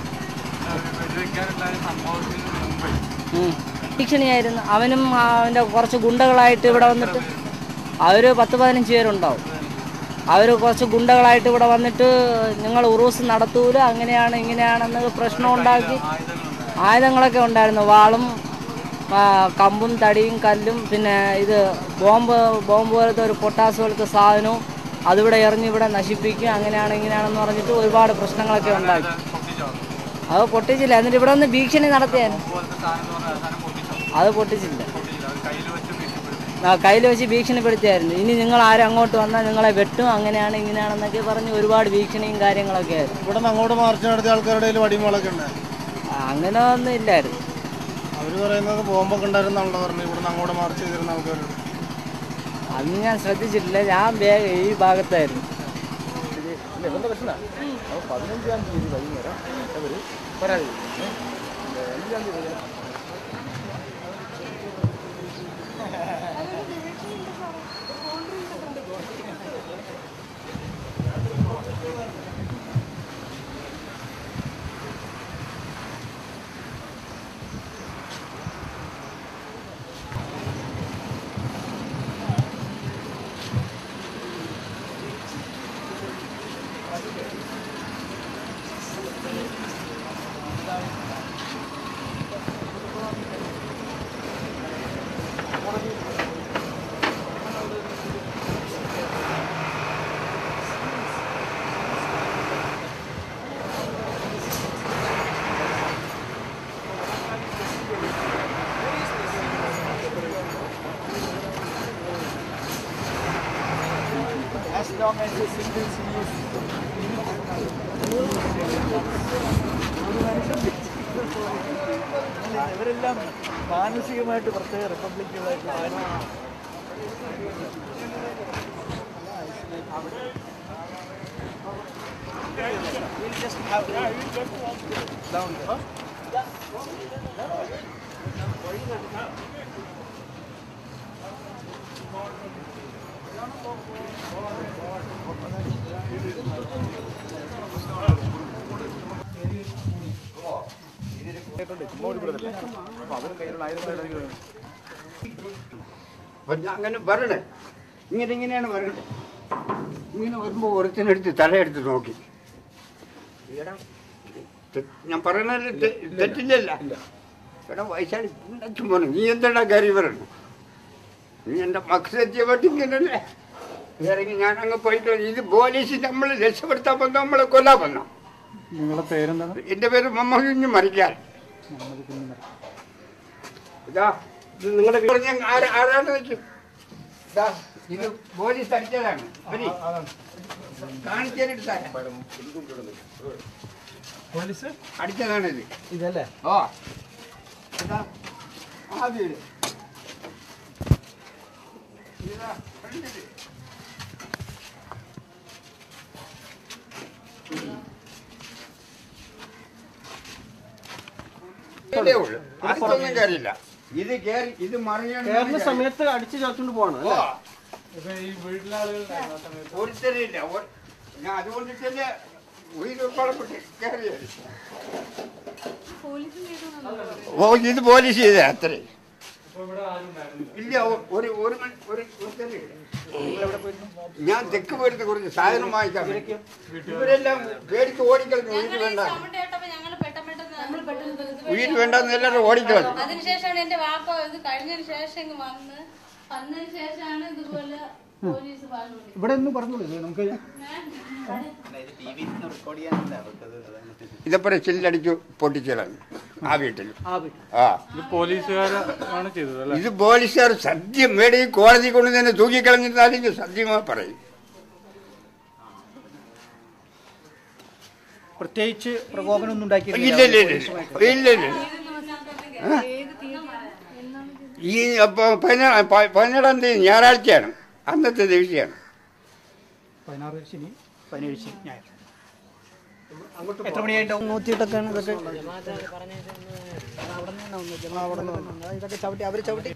ഉം. ഭീഷണിയായിരുന്നു അവനും ആ, അവന്റെ കുറച്ച് ഗുണ്ടകളായിട്ട് ഇവിടെ വന്നിട്ട് അവര് പത്ത് പതിനഞ്ച് പേരുണ്ടാവും അവർ കുറച്ച് ഗുണ്ടകളായിട്ട് ഇവിടെ വന്നിട്ട് നിങ്ങൾ ഉറൂസ് നടത്തൂല അങ്ങനെയാണ് ഇങ്ങനെയാണെന്ന് പ്രശ്നം ഉണ്ടാക്കി ആയുധങ്ങളൊക്കെ ഉണ്ടായിരുന്നു വാളും ആ, കമ്പും തടിയും കല്ലും പിന്നെ ഇത് ബോംബ് ബോംബ് പോലത്തെ ഒരു പൊട്ടാസ് പോലത്തെ സാധനവും അതിവിടെ എറിഞ്ഞ് ഇവിടെ നശിപ്പിക്കും അങ്ങനെയാണ് ഇങ്ങനെയാണെന്ന് പറഞ്ഞിട്ട് ഒരുപാട് പ്രശ്നങ്ങളൊക്കെ ഉണ്ടാക്കി അത് പൊട്ടിച്ചില്ല എന്നിട്ട് ഇവിടെ ഒന്ന് ഭീഷണി നടത്തിയായിരുന്നു അത് പൊട്ടിച്ചില്ല ആ കയ്യിൽ വെച്ച് ഭീഷണിപ്പെടുത്തിയായിരുന്നു ഇനി നിങ്ങൾ ആരും അങ്ങോട്ട് വന്നാൽ നിങ്ങളെ വെട്ടും അങ്ങനെയാണ് ഇങ്ങനെയാണെന്നൊക്കെ പറഞ്ഞ് ഒരുപാട് ഭീഷണിയും കാര്യങ്ങളൊക്കെ ആയിരുന്നു ഇവിടെ നിന്ന് അങ്ങോട്ട് മാർച്ച് നടത്തിയ ആൾക്കാരുടെ കയ്യിൽ വടിമുളൊക്കെ ഉണ്ട് ആ, അങ്ങനെ ഒന്നും ഇല്ലായിരുന്നു അവർ പറയുന്നത് ബോംബൊക്കെ ഉണ്ടായിരുന്നാണല്ലോ പറഞ്ഞു ഇവിടെ നിന്ന് അങ്ങോട്ട് മാർച്ച് ചെയ്തിരുന്ന ആൾക്കാരോട് അന്ന് ഞാൻ ശ്രദ്ധിച്ചിട്ടില്ല ഞാൻ ബേ- ഈ ഭാഗത്തായിരുന്നു ഇവന്റെ പ്രശ്നമാണ് അപ്പോൾ പതിനഞ്ചാം തീയതി വൈകുന്നേരം ഇവർ പരാതി കൊടുത്തു. ഏ? അഞ്ചാം തീയതി വൈകുന്നേരം belong as a single serious ഇവരെല്ലാം മാനസികമായിട്ട് പ്രത്യേക റിപ്പബ്ലിക്കുകളായിട്ട് അപ്പൊ ഞാൻ അങ്ങനെ വരണേ ഇങ്ങനെ ഇങ്ങനെയാണ് വരണ്ടേ ഇങ്ങനെ വരുമ്പോൾ ഒരുത്തിനെടുത്ത് തലയെടുത്ത് നോക്കി എടാ, തെ- ഞാൻ പറയുന്നത് തെ- തെറ്റില്ലല്ല എടാ വയസ്സാളി പിണ്ടച്ചും പറഞ്ഞു നീ എന്താടാ കയറി വരണം നീ എൻ്റെ മക്സത്യമായിട്ട് ഇങ്ങനല്ലേ ഇറങ്ങി ഞാൻ അങ്ങ് പോയിട്ട് ഇത് പോലീസ് നമ്മളെ രക്ഷപ്പെടുത്താൻ വന്നോ നമ്മളെ കൊല്ലാൻ വന്നോ നിങ്ങളുടെ പേരെന്താണ് എൻ്റെ പേര് മുഹമ്മദ് കുഞ്ഞ് മരിക്കാൻ ഇതാ ഇത് നിങ്ങളുടെ വീട് ഞാൻ ആരാ- ആരാന്ന് വെച്ചു ഇതാ ഇത് പോലീസ് അടിച്ചതാണ് വരി. കാണിക്കാനായിട്ട് തരാം. പോലീസ് അടിച്ചതാണ് ഇത് ഇതല്ലേ ഓ ഇതാ ആ വീട് ഇതാ ഫ്രണ്ടില്. ഇതേ ഉള്ളൂ. അടുത്തൊന്നും കയറിയില്ല ഇത് കേറി ഇത് മറിയാണ് കയറുന്ന സമയത്ത് അടിച്ച് ചേർത്തുകൊണ്ട് പോകണം ഓ അല്ലേ ഈ വീട്ടിലെ ആളുകൾ ഒരുത്തരില്ല ഒരു- ഞാൻ അതുകൊണ്ടിട്ടല്ലേ ഉയർ കുഴപ്പമില്ല കയറിയത് പോലീസും കേട്ടോ ഓ ഇത് പോലീസ് ചെയ്തേ അത്രേ ഇപ്പൊ ഇവിടെ ആരും ഉണ്ടായിരുന്നില്ല ഇല്ല ഒ- ഒരു ഒരു മണി- ഒരു ഒരുത്തരില്ല. ഞാൻ തെക്ക് പോയിട്ട് കുറച്ച് സാധനം വാങ്ങിക്കാൻ വേണ്ടി. ഇവരെല്ലാം പേടിച്ച് ഓടിക്കളഞ്ഞു ഉയിര് വേണ്ട ഉയിര് വേണ്ടെന്ന് എല്ലാവരും ഓടിക്കളഞ്ഞു അതിനുശേഷമാണ് എന്റെ വാപ്പ ഇത് കഴിഞ്ഞതിന് ശേഷം ഇങ്ങ് വന്ന് വന്നതിന് ശേഷമാണ് ഇതുപോലെ പോലീസ് പറഞ്ഞു ഇവിടെ ഒന്നും പറഞ്ഞോളൂ ഇത് നമുക്ക് ടി വിയിൽ റെക്കോർഡ് ചെയ്യാനില്ല അവർക്കത് ഇതപ്പോ ചില്ലടിച്ചു പൊട്ടിച്ചളഞ്ഞു ആ വീട്ടിൽ ആ ഇത് പോലീസുകാരാണ് ചെയ്തത് അല്ലേ ഇത് പോലീസുകാർ സത്യം മേടി കോടതി കൊണ്ട് തന്നെ തൂക്കിക്കളഞ്ഞിട്ടാണെങ്കിൽ സത്യമായി പറയും പ്രത്യേകിച്ച് പ്രകോപനമൊന്നും ഇല്ല ഇല്ല ഇല്ല ഇല്ല ഇല്ല ഏത് തീയതി എന്നാണ് ഇത്? ഈ അപ്പൊ പതിനാ- പ- പതിനേഴാം തീയതി ഞായറാഴ്ചയാണ് അന്നത്തെ ദിവസമാണ് പതിനാറ് ശനി പതിനേഴ് ശനി ഞായർ എത്ര മണിയായിട്ടുണ്ടാവും നൂറ്റിയിട്ടൊക്കെയാണ് ഇതൊക്കെ അവിടെ നിന്ന് ഇതൊക്കെ ചവിട്ടി അവർ ചവിട്ടി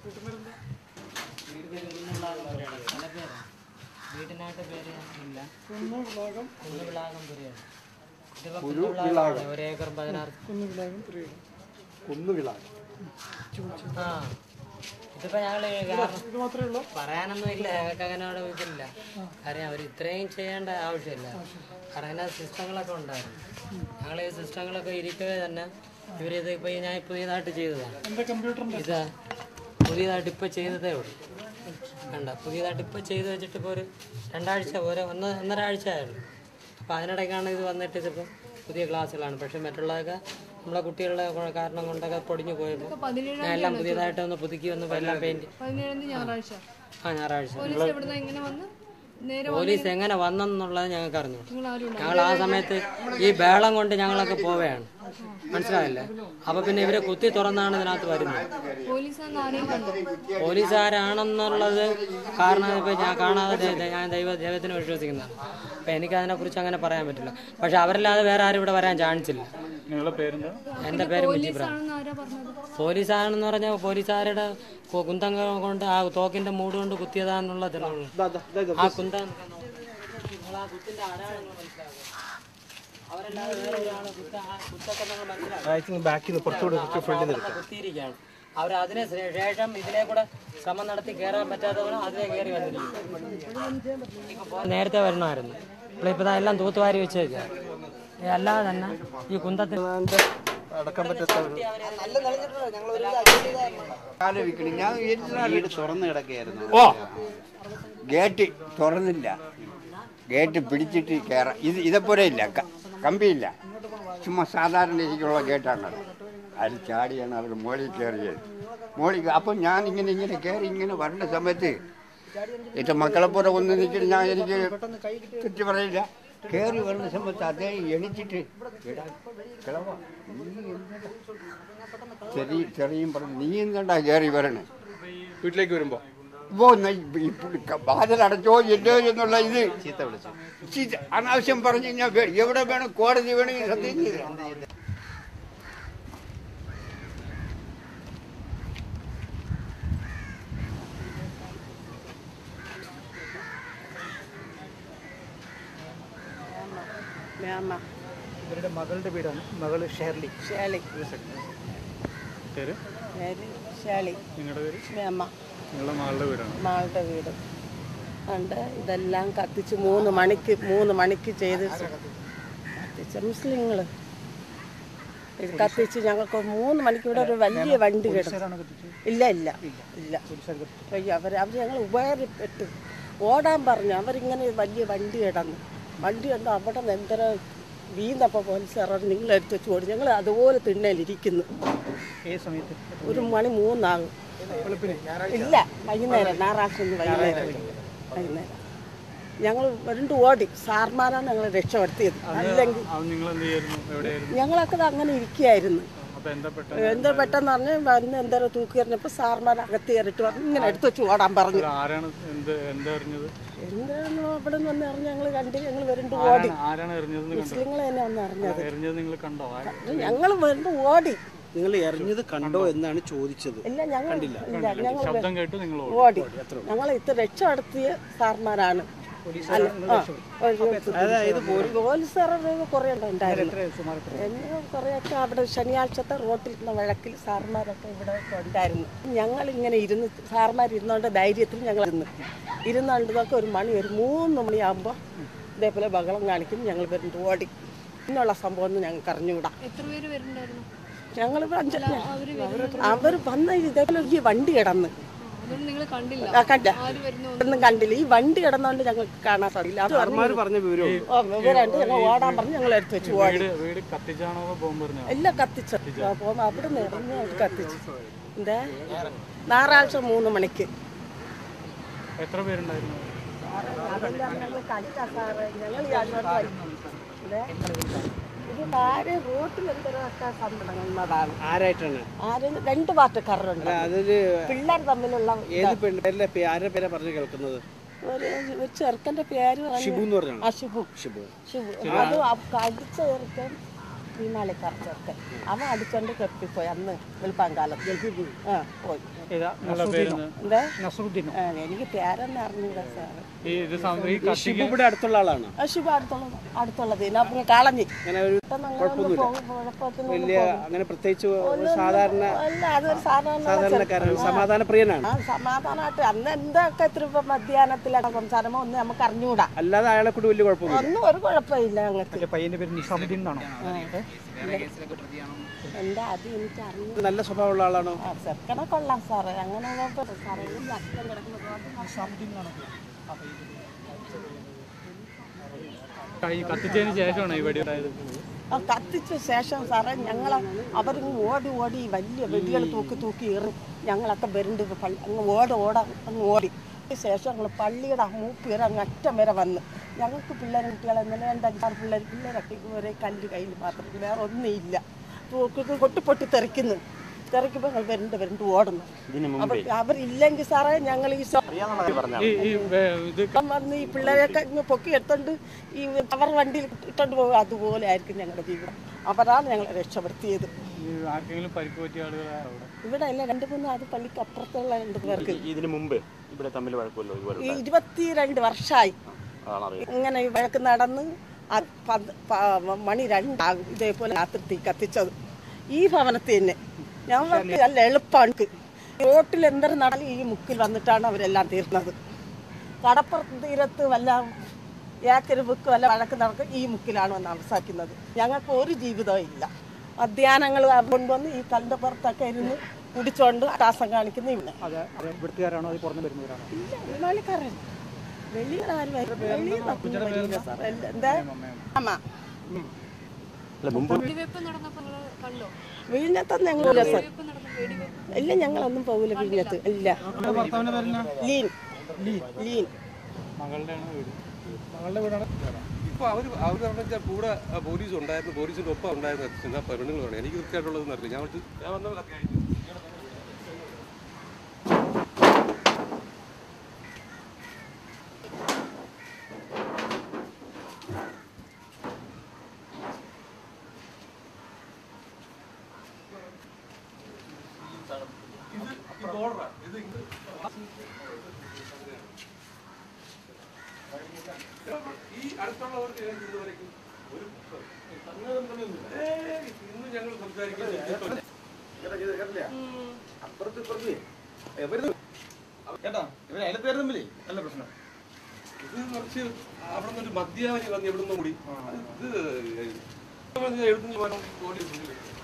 വീട്ടിനായിട്ട് പേര് ഇല്ല കുന്നുവിളാകം കുന്നുവിളാകം പുരയാണ് ഇതിപ്പോ കുരു കുന്നുവിളാകം വിളാകം. ഒരു ഏക്കർ പതിനാറ് കുന്നുവിളാകം പുരയാണ് കുന്നുവിളാകം ആ ഇതിപ്പോ ഞങ്ങള് കാരണം ഇത് മാത്രമേ ഉള്ളൂ പറയാനൊന്നും ഇല്ല ഞങ്ങൾക്ക് അങ്ങനെ അവിടെ ഇതില്ല കാര്യം അവർ ഇത്രയും ചെയ്യേണ്ട ആവശ്യമില്ല കാരണം അതിനകത്ത് സിസ്റ്റങ്ങളൊക്കെ ഉണ്ടായിരുന്നു ഞങ്ങൾ ഈ സിസ്റ്റങ്ങളൊക്കെ ഇരിക്കവേ തന്നെ ഇവരിത് ഇപ്പൊ ഈ ഞാൻ പുതിയതായിട്ട് ചെയ്തതാണ് എൻ്റെ കമ്പ്യൂട്ടറിൻ്റെ ഇത് പുതിയതായിട്ട് ഇപ്പൊ ചെയ്തതേ ഉള്ളൂ കണ്ട പുതിയതായിട്ട് ഇപ്പൊ ചെയ്ത് വെച്ചിട്ട് ഇപ്പോൾ ഒരു രണ്ടാഴ്ച ഒരു ഒന്ന് ഒന്നര ആഴ്ച ആയുള്ളൂ അപ്പോൾ അതിനിടയ്ക്കാണ് ഇത് വന്നിട്ട് ഇതിപ്പോൾ പുതിയ ക്ലാസ്സുകളാണ് പക്ഷെ മറ്റുള്ളതൊക്കെ നമ്മളെ കുട്ടികളുടെ കൊ- കാരണം കൊണ്ടൊക്കെ പൊടിഞ്ഞു പോയപ്പോൾ പതിനേഴാം ഞാൻ എല്ലാം പുതിയതായിട്ട് ഒന്ന് പുതുക്കി വന്ന് എല്ലാം പെയിന്റ് പതിനേഴാം തീയതി ഞായറാഴ്ച ആ ഞായറാഴ്ച പോലീസ് എവിടുന്ന എങ്ങനെ വന്ന് നേരെ പോലീസ് എങ്ങനെ വന്നെന്നുള്ളത് ഞങ്ങൾക്ക് അറിഞ്ഞു നിങ്ങൾ ആരും ഞങ്ങൾ ആ സമയത്ത് ഈ ബേളം കൊണ്ട് ഞങ്ങളൊക്കെ പോവുകയാണ് മനസ്സിലായില്ലേ അപ്പൊ പിന്നെ ഇവരെ കുത്തി തുറന്നാണ് ഇതിനകത്ത് വരുന്നത് പോലീസാന്ന് ആരെയും കണ്ടു പോലീസുകാരാണെന്നുള്ളത് കാരണം ഇപ്പൊ ഞാൻ കാണാതെ ദൈ- ദൈ- ഞാൻ ദൈവ ദൈവത്തിന് വിശ്വസിക്കുന്നതാണ് അപ്പൊ എനിക്ക് അതിനെ കുറിച്ച് അങ്ങനെ പറയാൻ പറ്റില്ല പക്ഷെ അവരല്ലാതെ വേറെ ആരും ഇവിടെ വരാൻ ചാൻസ് ഇല്ല നിങ്ങളുടെ പേരെന്താ എന്റെ പേര് മുജീബ്രാ പോലീസാണെന്ന് ആരാ പറഞ്ഞത് പോലീസാണെന്ന് പറഞ്ഞാൽ പോലീസുകാരുടെ കു- കുന്തങ്ങൾ കൊണ്ട് ആ തോക്കിന്റെ മൂട് കൊണ്ട് കുത്തിയതാന്നുള്ള തെളിവുകൾ ആ കുന്തം നിങ്ങൾ ആ കുത്തിന്റെ അടയാളങ്ങൾ മനസ്സിലാക്കുക അവരല്ലാതെ വേറെ ഒരാള് കുത്ത ആ കുത്തൊക്കെ നിങ്ങൾ മനസ്സിലാക്കുക ബാക്കിൽ നിന്ന് കുറച്ചുകൂടെ കുറച്ച് ഫ്രണ്ടിൽ നിന്ന് എടുക്കാം കുത്തിയിരിക്കുകയാണ് അവർ അതിന് ശേ- ശേഷം ഇതിലെ കൂടെ ശ്രമം നടത്തി കയറാൻ പറ്റാത്തവരും അതിലെ കയറി വന്നിരിക്കും നേരത്തെ വരണമായിരുന്നു ഇപ്പോൾ ഇപ്പോൾ എല്ലാം തൂത്തുവാരി വെച്ചേക്കുക അല്ലാതെ തന്നെ ഈ കുന്തത്തിൽ അടക്കാൻ പറ്റാത്ത ആലോചിക്കണം ഞാൻ ഇരുന്നാലും വീട് തുറന്നു കിടക്കുകയായിരുന്നു ഓ ഗേറ്റ് തുറന്നില്ല ഗേറ്റ് പിടിച്ചിട്ട് കയറാം ഇത് ഇതെപ്പോലെ ഇല്ല ക- കമ്പിയില്ല ചുമ്മാ സാധാരണ രീതിക്കുള്ള ഗേറ്റാണ് അതിൽ ചാടിയാണ് അവർ മോളിൽ കയറിയത് മോളിൽ അപ്പം ഞാൻ ഇങ്ങനെ ഇങ്ങനെ കയറി ഇങ്ങനെ വരേണ്ട സമയത്ത് എൻ്റെ മക്കളെ പോലെ ഒന്ന് നിൽച്ചിട്ട് ഞാൻ എനിക്ക് തെറ്റ് പറയില്ല കയറി വരുന്ന സമയത്ത് അതേ എണിച്ചിട്ട് എടാ കിളവാ നീ എന്തിനാ ചെറിയ ചെറിയും പറഞ്ഞു നീ എന്തുണ്ടാ കയറി വരണേ വീട്ടിലേക്ക് വരുമ്പോ ഇപ്പോ വാതിലടച്ചോ ഇല്ലോ എന്നുള്ള ഇത് ചീത്ത വിളിച്ചു ചീത്ത അനാവശ്യം പറഞ്ഞു കഴിഞ്ഞാൽ വേ- എവിടെ വേണം കോടതി വേണമെങ്കിൽ സത്യം ചെയ്ത് മ്യാമ ഇവരുടെ മകളുടെ വീടാണ് മകള് ഷേർലി ഷേളി പേര് പേര് ഷേളി നിങ്ങളുടെ പേര് മ്യാമ നിങ്ങളുടെ മകളുടെ വീടാണ് മാളുടെ വീട് ഉണ്ട് ഇതെല്ലാം കത്തിച്ച് മൂന്ന് മണിക്ക് മൂന്ന് മണിക്ക് ചെയ്ത് കത്തിച്ച മുസ്ലിങ്ങൾ ഇത് കത്തിച്ച് ഞങ്ങൾക്ക് മൂന്ന് മണിക്ക് ഇവിടെ ഒരു വലിയ വണ്ടി കിടന്നു ഇല്ല ഇല്ല ഇല്ല അയ്യോ അവർ അവർ ഞങ്ങൾ ഉപകാരപ്പെട്ട് ഓടാൻ പറഞ്ഞു അവരിങ്ങനെ വലിയ വണ്ടി കിടന്നു വണ്ടി കണ്ടു അവിടെ നിന്ന് എന്തര വീന്നപ്പോൾ പോലീസുകാരോട് നിങ്ങൾ എടുത്ത് വെച്ച് ഓടി ഞങ്ങൾ അതുപോലെ തിണ്ണയിലിരിക്കുന്നു ഏത് സമയത്ത് ഒരു മണി മൂന്നാകും ഇല്ല വൈകുന്നേരം ഞായറാഴ്ച ഒന്ന് വൈകുന്നേരം വൈകുന്നേരം ഞങ്ങൾ രണ്ട് ഓടി സാർമാരാണ് ഞങ്ങൾ രക്ഷപ്പെടുത്തിയത് അല്ലെങ്കിൽ അത് നിങ്ങൾ എന്ത് ചെയ്യായിരുന്നു എവിടെയായിരുന്നു ഞങ്ങളൊക്കെ ദാ അങ്ങനെ ഇരിക്കുകയായിരുന്നു അപ്പൊ എന്താ പെട്ടെന്ന് എന്താ പെട്ടെന്ന് പറഞ്ഞ് വന്ന് എന്തോ തൂക്കി എറിഞ്ഞപ്പോൾ സാർമാർ അകത്ത് കയറിയിട്ട് പറഞ്ഞു ഇങ്ങനെ എടുത്ത് വെച്ച് ഓടാൻ പറഞ്ഞു ഇത് ആരാണ് എന്ത് എന്താ അറിഞ്ഞത് എന്താണ് അവിടെ നിന്ന് വന്ന് അറിഞ്ഞ് ഞങ്ങൾ കണ്ട് ഞങ്ങൾ വരുമ്പോൾ ഓടി ആരാണ് ആരാണ് എറിഞ്ഞതെന്ന് കണ്ടോ മുസ്ലിങ്ങൾ തന്നെ വന്ന് അറിഞ്ഞത് എറിഞ്ഞത് നിങ്ങൾ കണ്ടോ ആര്? ഞങ്ങൾ വരുമ്പോൾ ഓടി നിങ്ങൾ എറിഞ്ഞത് കണ്ടോ എന്നാണ് ചോദിച്ചത് ഇല്ല ഞങ്ങൾ ഇല്ല ഞങ്ങൾ ശബ്ദം കേട്ട് നിങ്ങൾ ഓടി ഞങ്ങൾ ഇത്ര രക്ഷപ്പെടുത്തിയ സാർമാരാണ് അല്ല, ആ, ഒരു- അതായത് പോലീസുകാരുടെ കുറേ ഉണ്ടായിരുന്നു എന്നെ കുറേയൊക്കെ അവിടെ ശനിയാഴ്ചത്തെ റോട്ടിൽ ഇരുന്ന വഴക്കിൽ സാർമാരൊക്കെ ഇവിടെ ഒക്കെ ഉണ്ടായിരുന്നു ഞങ്ങൾ ഇങ്ങനെ ഇരുന്ന് സാർമാർ ഇരുന്നോണ്ട് ധൈര്യത്തിൽ ഞങ്ങൾ ഇരുന്ന് ഇരുന്നുകൊണ്ടതൊക്കെ ഒരു മണി ഒരു മൂന്ന് മണിയാകുമ്പോൾ ഇതേപോലെ ബഹളം കാണിക്കും ഞങ്ങൾ വരുന്നത് ഓടി ഇന്നുള്ള സംഭവം ഒന്നും ഞങ്ങൾക്ക് അറിഞ്ഞുകൂടാ എത്ര പേര് വരുന്നുണ്ടായിരുന്നു ഞങ്ങൾ അഞ്ച് അവര് വരുന്നത് അവർ വന്ന ഇതേപോലെ വലിയ വണ്ടി കിടന്ന് അതൊന്നും നിങ്ങൾ കണ്ടില്ല ആ, കണ്ട ആര് വരുന്നു ഒന്നും കണ്ടില്ല ഈ വണ്ടി കിടന്നോണ്ട് ഞങ്ങൾക്ക് കാണാൻ സാധിക്കില്ല അത് സാർമാര് പറഞ്ഞ വിവരം ഓ, വിവരമുണ്ട് ഞങ്ങൾ ഓടാൻ പറഞ്ഞ് ഞങ്ങൾ എടുത്ത് വെച്ച് ഓടി വീട് വീട് കത്തിച്ചാണോ അതോ ബോംബ് എറിഞ്ഞോ എല്ലാം കത്തിച്ചു അപ്പോൾ അവിടെ നിന്ന് ഇറങ്ങി അവർ കത്തിച്ചു എന്താ ഞായറാഴ്ച മൂന്ന് മണിക്ക് എത്ര പേരുണ്ടായിരുന്നു അതെല്ലാം ഞങ്ങൾ കണ്ടാ സാറേ ഞങ്ങൾ ഈ അങ്ങോട്ട് ഇതേ, ഇത് താഴെ റോട്ടിൽ എന്തൊക്കെ സമ്പടങ്ങുന്നതാണ് ആരായിട്ടാണ് ആരും രണ്ട് പാർട്ടിക്കാരുണ്ട് അല്ല അതില് പിള്ളേർ തമ്മിലുള്ള ഏത് പെണ്ണിന്റെ പേ- ആരുടെ പേരാ പറഞ്ഞു കേൾക്കുന്നത് ഒരു ഒരു ചെറുക്കന്റെ പേര് പറഞ്ഞു. ഷിബു എന്ന് പറഞ്ഞാണ് ആ ഷിബു ഷിബു ഷിബു അത് അ- അടിച്ച ചെറുക്കൻ ഭീമാളിക്കാർ ചെറുക്കൻ അവൻ അടിച്ചോണ്ട് കെട്ടിപ്പോയി അന്ന് വെളുപ്പാങ്കാലത്ത് ആ പോയി ഏതാ നിങ്ങളുടെ പേരെന്താ? എന്താ നസറുദ്ദീനോ ആ, എനിക്ക് പേരൊന്നും അറിഞ്ഞൂടാ സാറ് ഈ ഇത് സം- ഈ ഈ ഷിബു കത്തിക്ക് ഇവിടെ അടുത്തുള്ള ആളാണ് ആ ഷിബു അടുത്തുള്ളത് അടുത്തുള്ളത് പിന്നെ കളഞ്ഞി അങ്ങനെ ഒരു പെട്ടെന്ന് അങ്ങനെ ഒന്ന് പോകും, കുഴപ്പത്തിന് ഒന്ന് വലിയ പോകും. അങ്ങനെ പ്രത്യേകിച്ച് ഒരു സാധാരണ അല്ല അതൊരു സാധാരണ സാധാരണക്കാരൻ സമാധാന പ്രിയനാണ് ആ സമാധാനമായിട്ട് അന്ന് എന്തൊക്കെ ഇത്ര ഇപ്പൊ മധ്യാഹ്നത്തിലൊക്കെ സംസാരമോ ഒന്നും നമുക്ക് അറിഞ്ഞൂടാ അല്ലാതെ അയാളെ കൊണ്ട് വലിയ കുഴപ്പമൊന്നുമില്ല ഒന്നും ഒരു കുഴപ്പമില്ല ഞങ്ങൾക്ക് മറ്റേ പയ്യന്റെ പേര് നിസാമുദ്ദീൻ എന്നാണോ എന്താ അത് എനിക്ക് അറിഞ്ഞു നല്ല സ്വഭാവമുള്ള ആളാണോ ആ ചെറുക്കനെ കൊള്ളാം സാറേ അങ്ങനെ കുഴപ്പമില്ല സാറേ ഈ അച്ഛൻ കിടക്കുന്നത് ഈ കത്തിച്ചതിന് ശേഷമാണ് ഈ വെടി ഉണ്ടായത് ആ കത്തിച്ച ശേഷം സാറേ ഞങ്ങൾ അവരിങ്ങ് ഓടി ഓടി വലിയ വെടികൾ തൂക്കി തൂക്കി എറി ഞങ്ങളൊക്കെ വരണ്ട് പള്ളി അങ്ങ് ഓട ഓട അങ്ങ് ഓടി അതിന് ശേഷം ഞങ്ങൾ പള്ളിയുടെ മൂപ്പ് വരെ അങ്ങ് അറ്റം വരെ വന്ന് ഞങ്ങൾക്ക് പിള്ളേരും കുട്ടികളെ ഇന്നലെ രണ്ട് അഞ്ചാറ് പിള്ളേർ പിള്ളേരൊക്കെ ഒരേ കല്ല് കയ്യിൽ മാത്രം വേറെ ഒന്നുമില്ല തൂക്കി പൊട്ടി പൊട്ടി തെറിക്കുന്നു തെറിക്കുമ്പോൾ ഞങ്ങൾ വരണ്ട് വരണ്ട് ഓടുന്നു അവർ അവരില്ലെങ്കിൽ സാറേ ഞങ്ങൾ ഈ സ- ഈ ഈ വേ- ഇത് ഇപ്പം വന്ന് ഈ പിള്ളേരെയൊക്കെ ഇങ്ങ് പൊക്കി എടുത്തോണ്ട് ഈ അവർ വണ്ടിയിൽ ഇട്ടോണ്ട് പോകും അതുപോലെ ആയിരിക്കും ഞങ്ങളുടെ ജീവിതം അവരാണ് ഞങ്ങളെ രക്ഷപ്പെടുത്തിയത് ഈ ആർക്കെങ്കിലും പരിക്ക് പറ്റിയ ആളുകളെ അവിടെ ഇവിടെ അല്ല രണ്ട് മൂന്ന് അത് പള്ളിക്ക് അപ്പുറത്തുള്ള രണ്ട് പേർക്ക് ഇതിന് മുമ്പ് ഇവിടെ തമ്മിൽ വഴക്കുമല്ലോ ഇതുപോലെ ഈ ഇരുപത്തിരണ്ട് വർഷമായി അതാണ് അറിയാം ഇങ്ങനെ ഈ വഴക്ക് നടന്ന് അത് പന്ത് പ- മണി രണ്ടാകും ഇതേപോലെ രാത്രി തീ കത്തിച്ചത് ഈ ഭവനത്തിൽ തന്നെ ഞങ്ങൾക്ക് നല്ല എളുപ്പമാണ് റോട്ടിൽ എന്തൊരു നടലും ഈ മുക്കിൽ വന്നിട്ടാണ് അവരെല്ലാം തീർന്നത് കടപ്പുറത്ത് തീരത്ത് വല്ല ഏക്കര് ബുക്ക് വല്ല വഴക്ക് നടക്കും ഈ മുക്കിലാണ് വന്ന് അവസാനിക്കുന്നത് ഞങ്ങൾക്ക് ഒരു ജീവിതവും ഇല്ല മധ്യാഹ്നങ്ങൾ കൊണ്ടുവന്ന് ഈ കല്ലിൻ്റെ പുറത്തൊക്കെ ഇരുന്ന് കുടിച്ചോണ്ട് ടാസം കാണിക്കുന്ന ഇവിടെ അത് അത് ഇവിടുത്തുകാരാണോ അത് പുറമെ വരുന്നവരാണോ വെളിക്കാരൻ വെളിയിലാരും വെളിയിൽ സാറേ എന്താ അമ്മ അല്ല മുമ്പ് വെടിവെപ്പ് നടന്നപ്പോ നിങ്ങൾ കണ്ടോ വിഴിഞ്ഞത്തൊന്നും ഞങ്ങൾ സാർ വെടിവെപ്പ് നടന്ന വെടിവെപ്പ് ഇല്ല ഞങ്ങളൊന്നും പോകില്ല വിഴിഞ്ഞത്ത് ഇല്ല ഭർത്താവിന്റെ പേരെന്നാ ലീൻ ലീൻ മകളുടെയാണ് വീട് മകളുടെ വീടാണ് ഇപ്പോൾ അവർ അവർ പറഞ്ഞാൽ കൂടെ ആ, പോലീസ് ഉണ്ടായിരുന്നു പോലീസിൻ്റെ ഒപ്പം ഉണ്ടായിരുന്നു ചില പെണ്ണുങ്ങളാണ് എനിക്ക് കൃത്യമായിട്ടുള്ളതെന്ന് അറിയില്ല ഞാൻ വിളിച്ച് ഞാൻ വന്നതൊക്കെ ആയിട്ട് ഈ ബോർഡറാ ഇത് ഇങ്ങ് ഈ അടുത്തുള്ളവർക്ക് ഞാൻ ഇതുവരേക്കും ഒരു ഏയ് ഇന്ന് ഞങ്ങൾ സംസാരിക്കുന്നത് അപ്പുറത്ത് ഇപ്പുറത്ത് എവര് കേട്ടോ ഇവര് അയലത്ത് പേര് തമ്മിലേ നല്ല പ്രശ്നം ഇത് കുറച്ച് അവിടെ നിന്നൊരു മദ്യപാനി വന്ന് എവിടെ നിന്നും കൂടി ഇത് എഴുതുന്ന പോലീസ്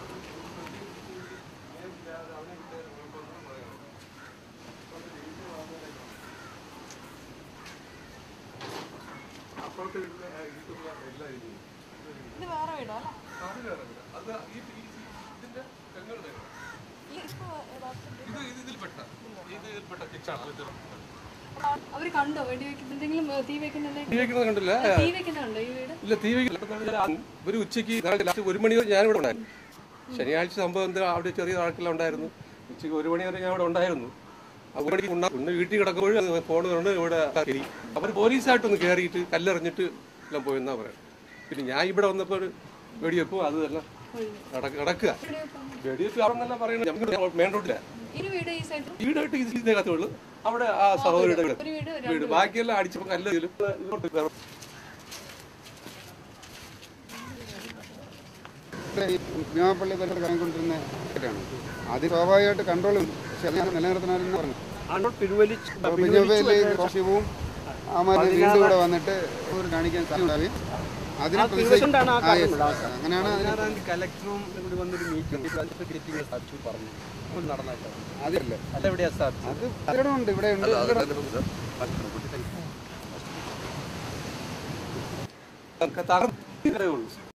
അപ്പുറത്തെ വീട്ടിലെ ആ ഇരിക്കുന്ന എല്ലാ ഇരിക്കുന്നു. ഇത് വേറെ വീടോ അല്ല അത് വേറെ വീടാ. അത് ഈ ഈ- ഇതിന്റെ പെങ്ങളുടെ ഈ ഇപ്പൊ യഥാർത്ഥത്തിൽ ഇത് ഇത് ഇതിൽപ്പെട്ട ഇതിൽപ്പെട്ട കിച്ചാണ് അത് അവര് കണ്ടോ വെടി വെക്കുന്ന എന്തെങ്കിലും ഏ, തീ വെക്കുന്നുണ്ടെ തീ വെക്കുന്നത് കണ്ടില്ല തീ വെക്കുന്നുണ്ടോ ഈ വീട് ഇല്ല തീ വെക്കില്ല ഒരു ഉച്ചയ്ക്ക് ലാസ്റ്റ് ഒരു മണി വരെ ഞാനിവിടെ ഉണ്ടായിരുന്നു ശനിയാഴ്ച സംഭവം എന്താ അവിടെ ചെറിയ ആൾക്കെല്ലാം ഉണ്ടായിരുന്നു ഉച്ചയ്ക്ക് ഒരു മണി വരെ ഞാൻ ഇവിടെ ഉണ്ടായിരുന്നു ആ ഒരു മണിക്ക് ഉണ്ണാ ഒന്ന് വീട്ടിൽ കിടക്കുമ്പോഴും ഫോൺ കൊണ്ട് ഇവിടെ കയറി അവർ പോലീസായിട്ടൊന്ന് കയറിയിട്ട് കല്ലെറിഞ്ഞിട്ട് എല്ലാം പോയെന്നാ പറയാം പിന്നെ ഞാൻ ഇവിടെ വന്നപ്പോൾ ഒരു വെടിവെപ്പും അത് എല്ലാം നടക്ക- നടക്കുക വെടിവെപ്പ് അവിടെ നിന്നെല്ലാം പറയുന്നത് മെയിൻ റോഡിലാണ് ഈ വീട് ഈ സൈഡ് വീടായിട്ട് ഇതിനകത്തേ ഉള്ളൂ അവിടെ ആ സഹോദരിയുടെ വീട് ഒരു വീട് വീട് ബാക്കിയെല്ലാം അടിച്ചപ്പോൾ കല്ല് ഇതിലും ഇങ്ങോട്ട് വേറെ ഭീമാപ്പള്ളി പരിസരത്ത് കറങ്ങിക്കൊണ്ടിരുന്ന ആണ് അത് സ്വാഭാവികമായിട്ട് കൺട്രോളും നിലനിർത്തണമെന്ന് പറഞ്ഞു ബിജെപിയിലെ കോശിവും അമാര് വീണ്ടും ഇവിടെ വന്നിട്ട് ഒരു കാണിക്കാൻ സാധ്യതയുണ്ടാവുകയും അതിനെ തീർച്ചയായിട്ടും ആ കാര്യം പ്രതിഷേധി- അങ്ങനെയാണ് അതിന് കലക്ടറും ഇവിടെ വന്നൊരു മീറ്റിംഗ് സാക്ഷി പറഞ്ഞു അപ്പോൾ നടന്നായിട്ട് അതില്ല അതെവിടെയാ സ്ഥാപിച്ചത് അത് പലയിടമുണ്ട് ഇവിടെ ഉണ്ട് തകർന്നേ ഉള്ളൂ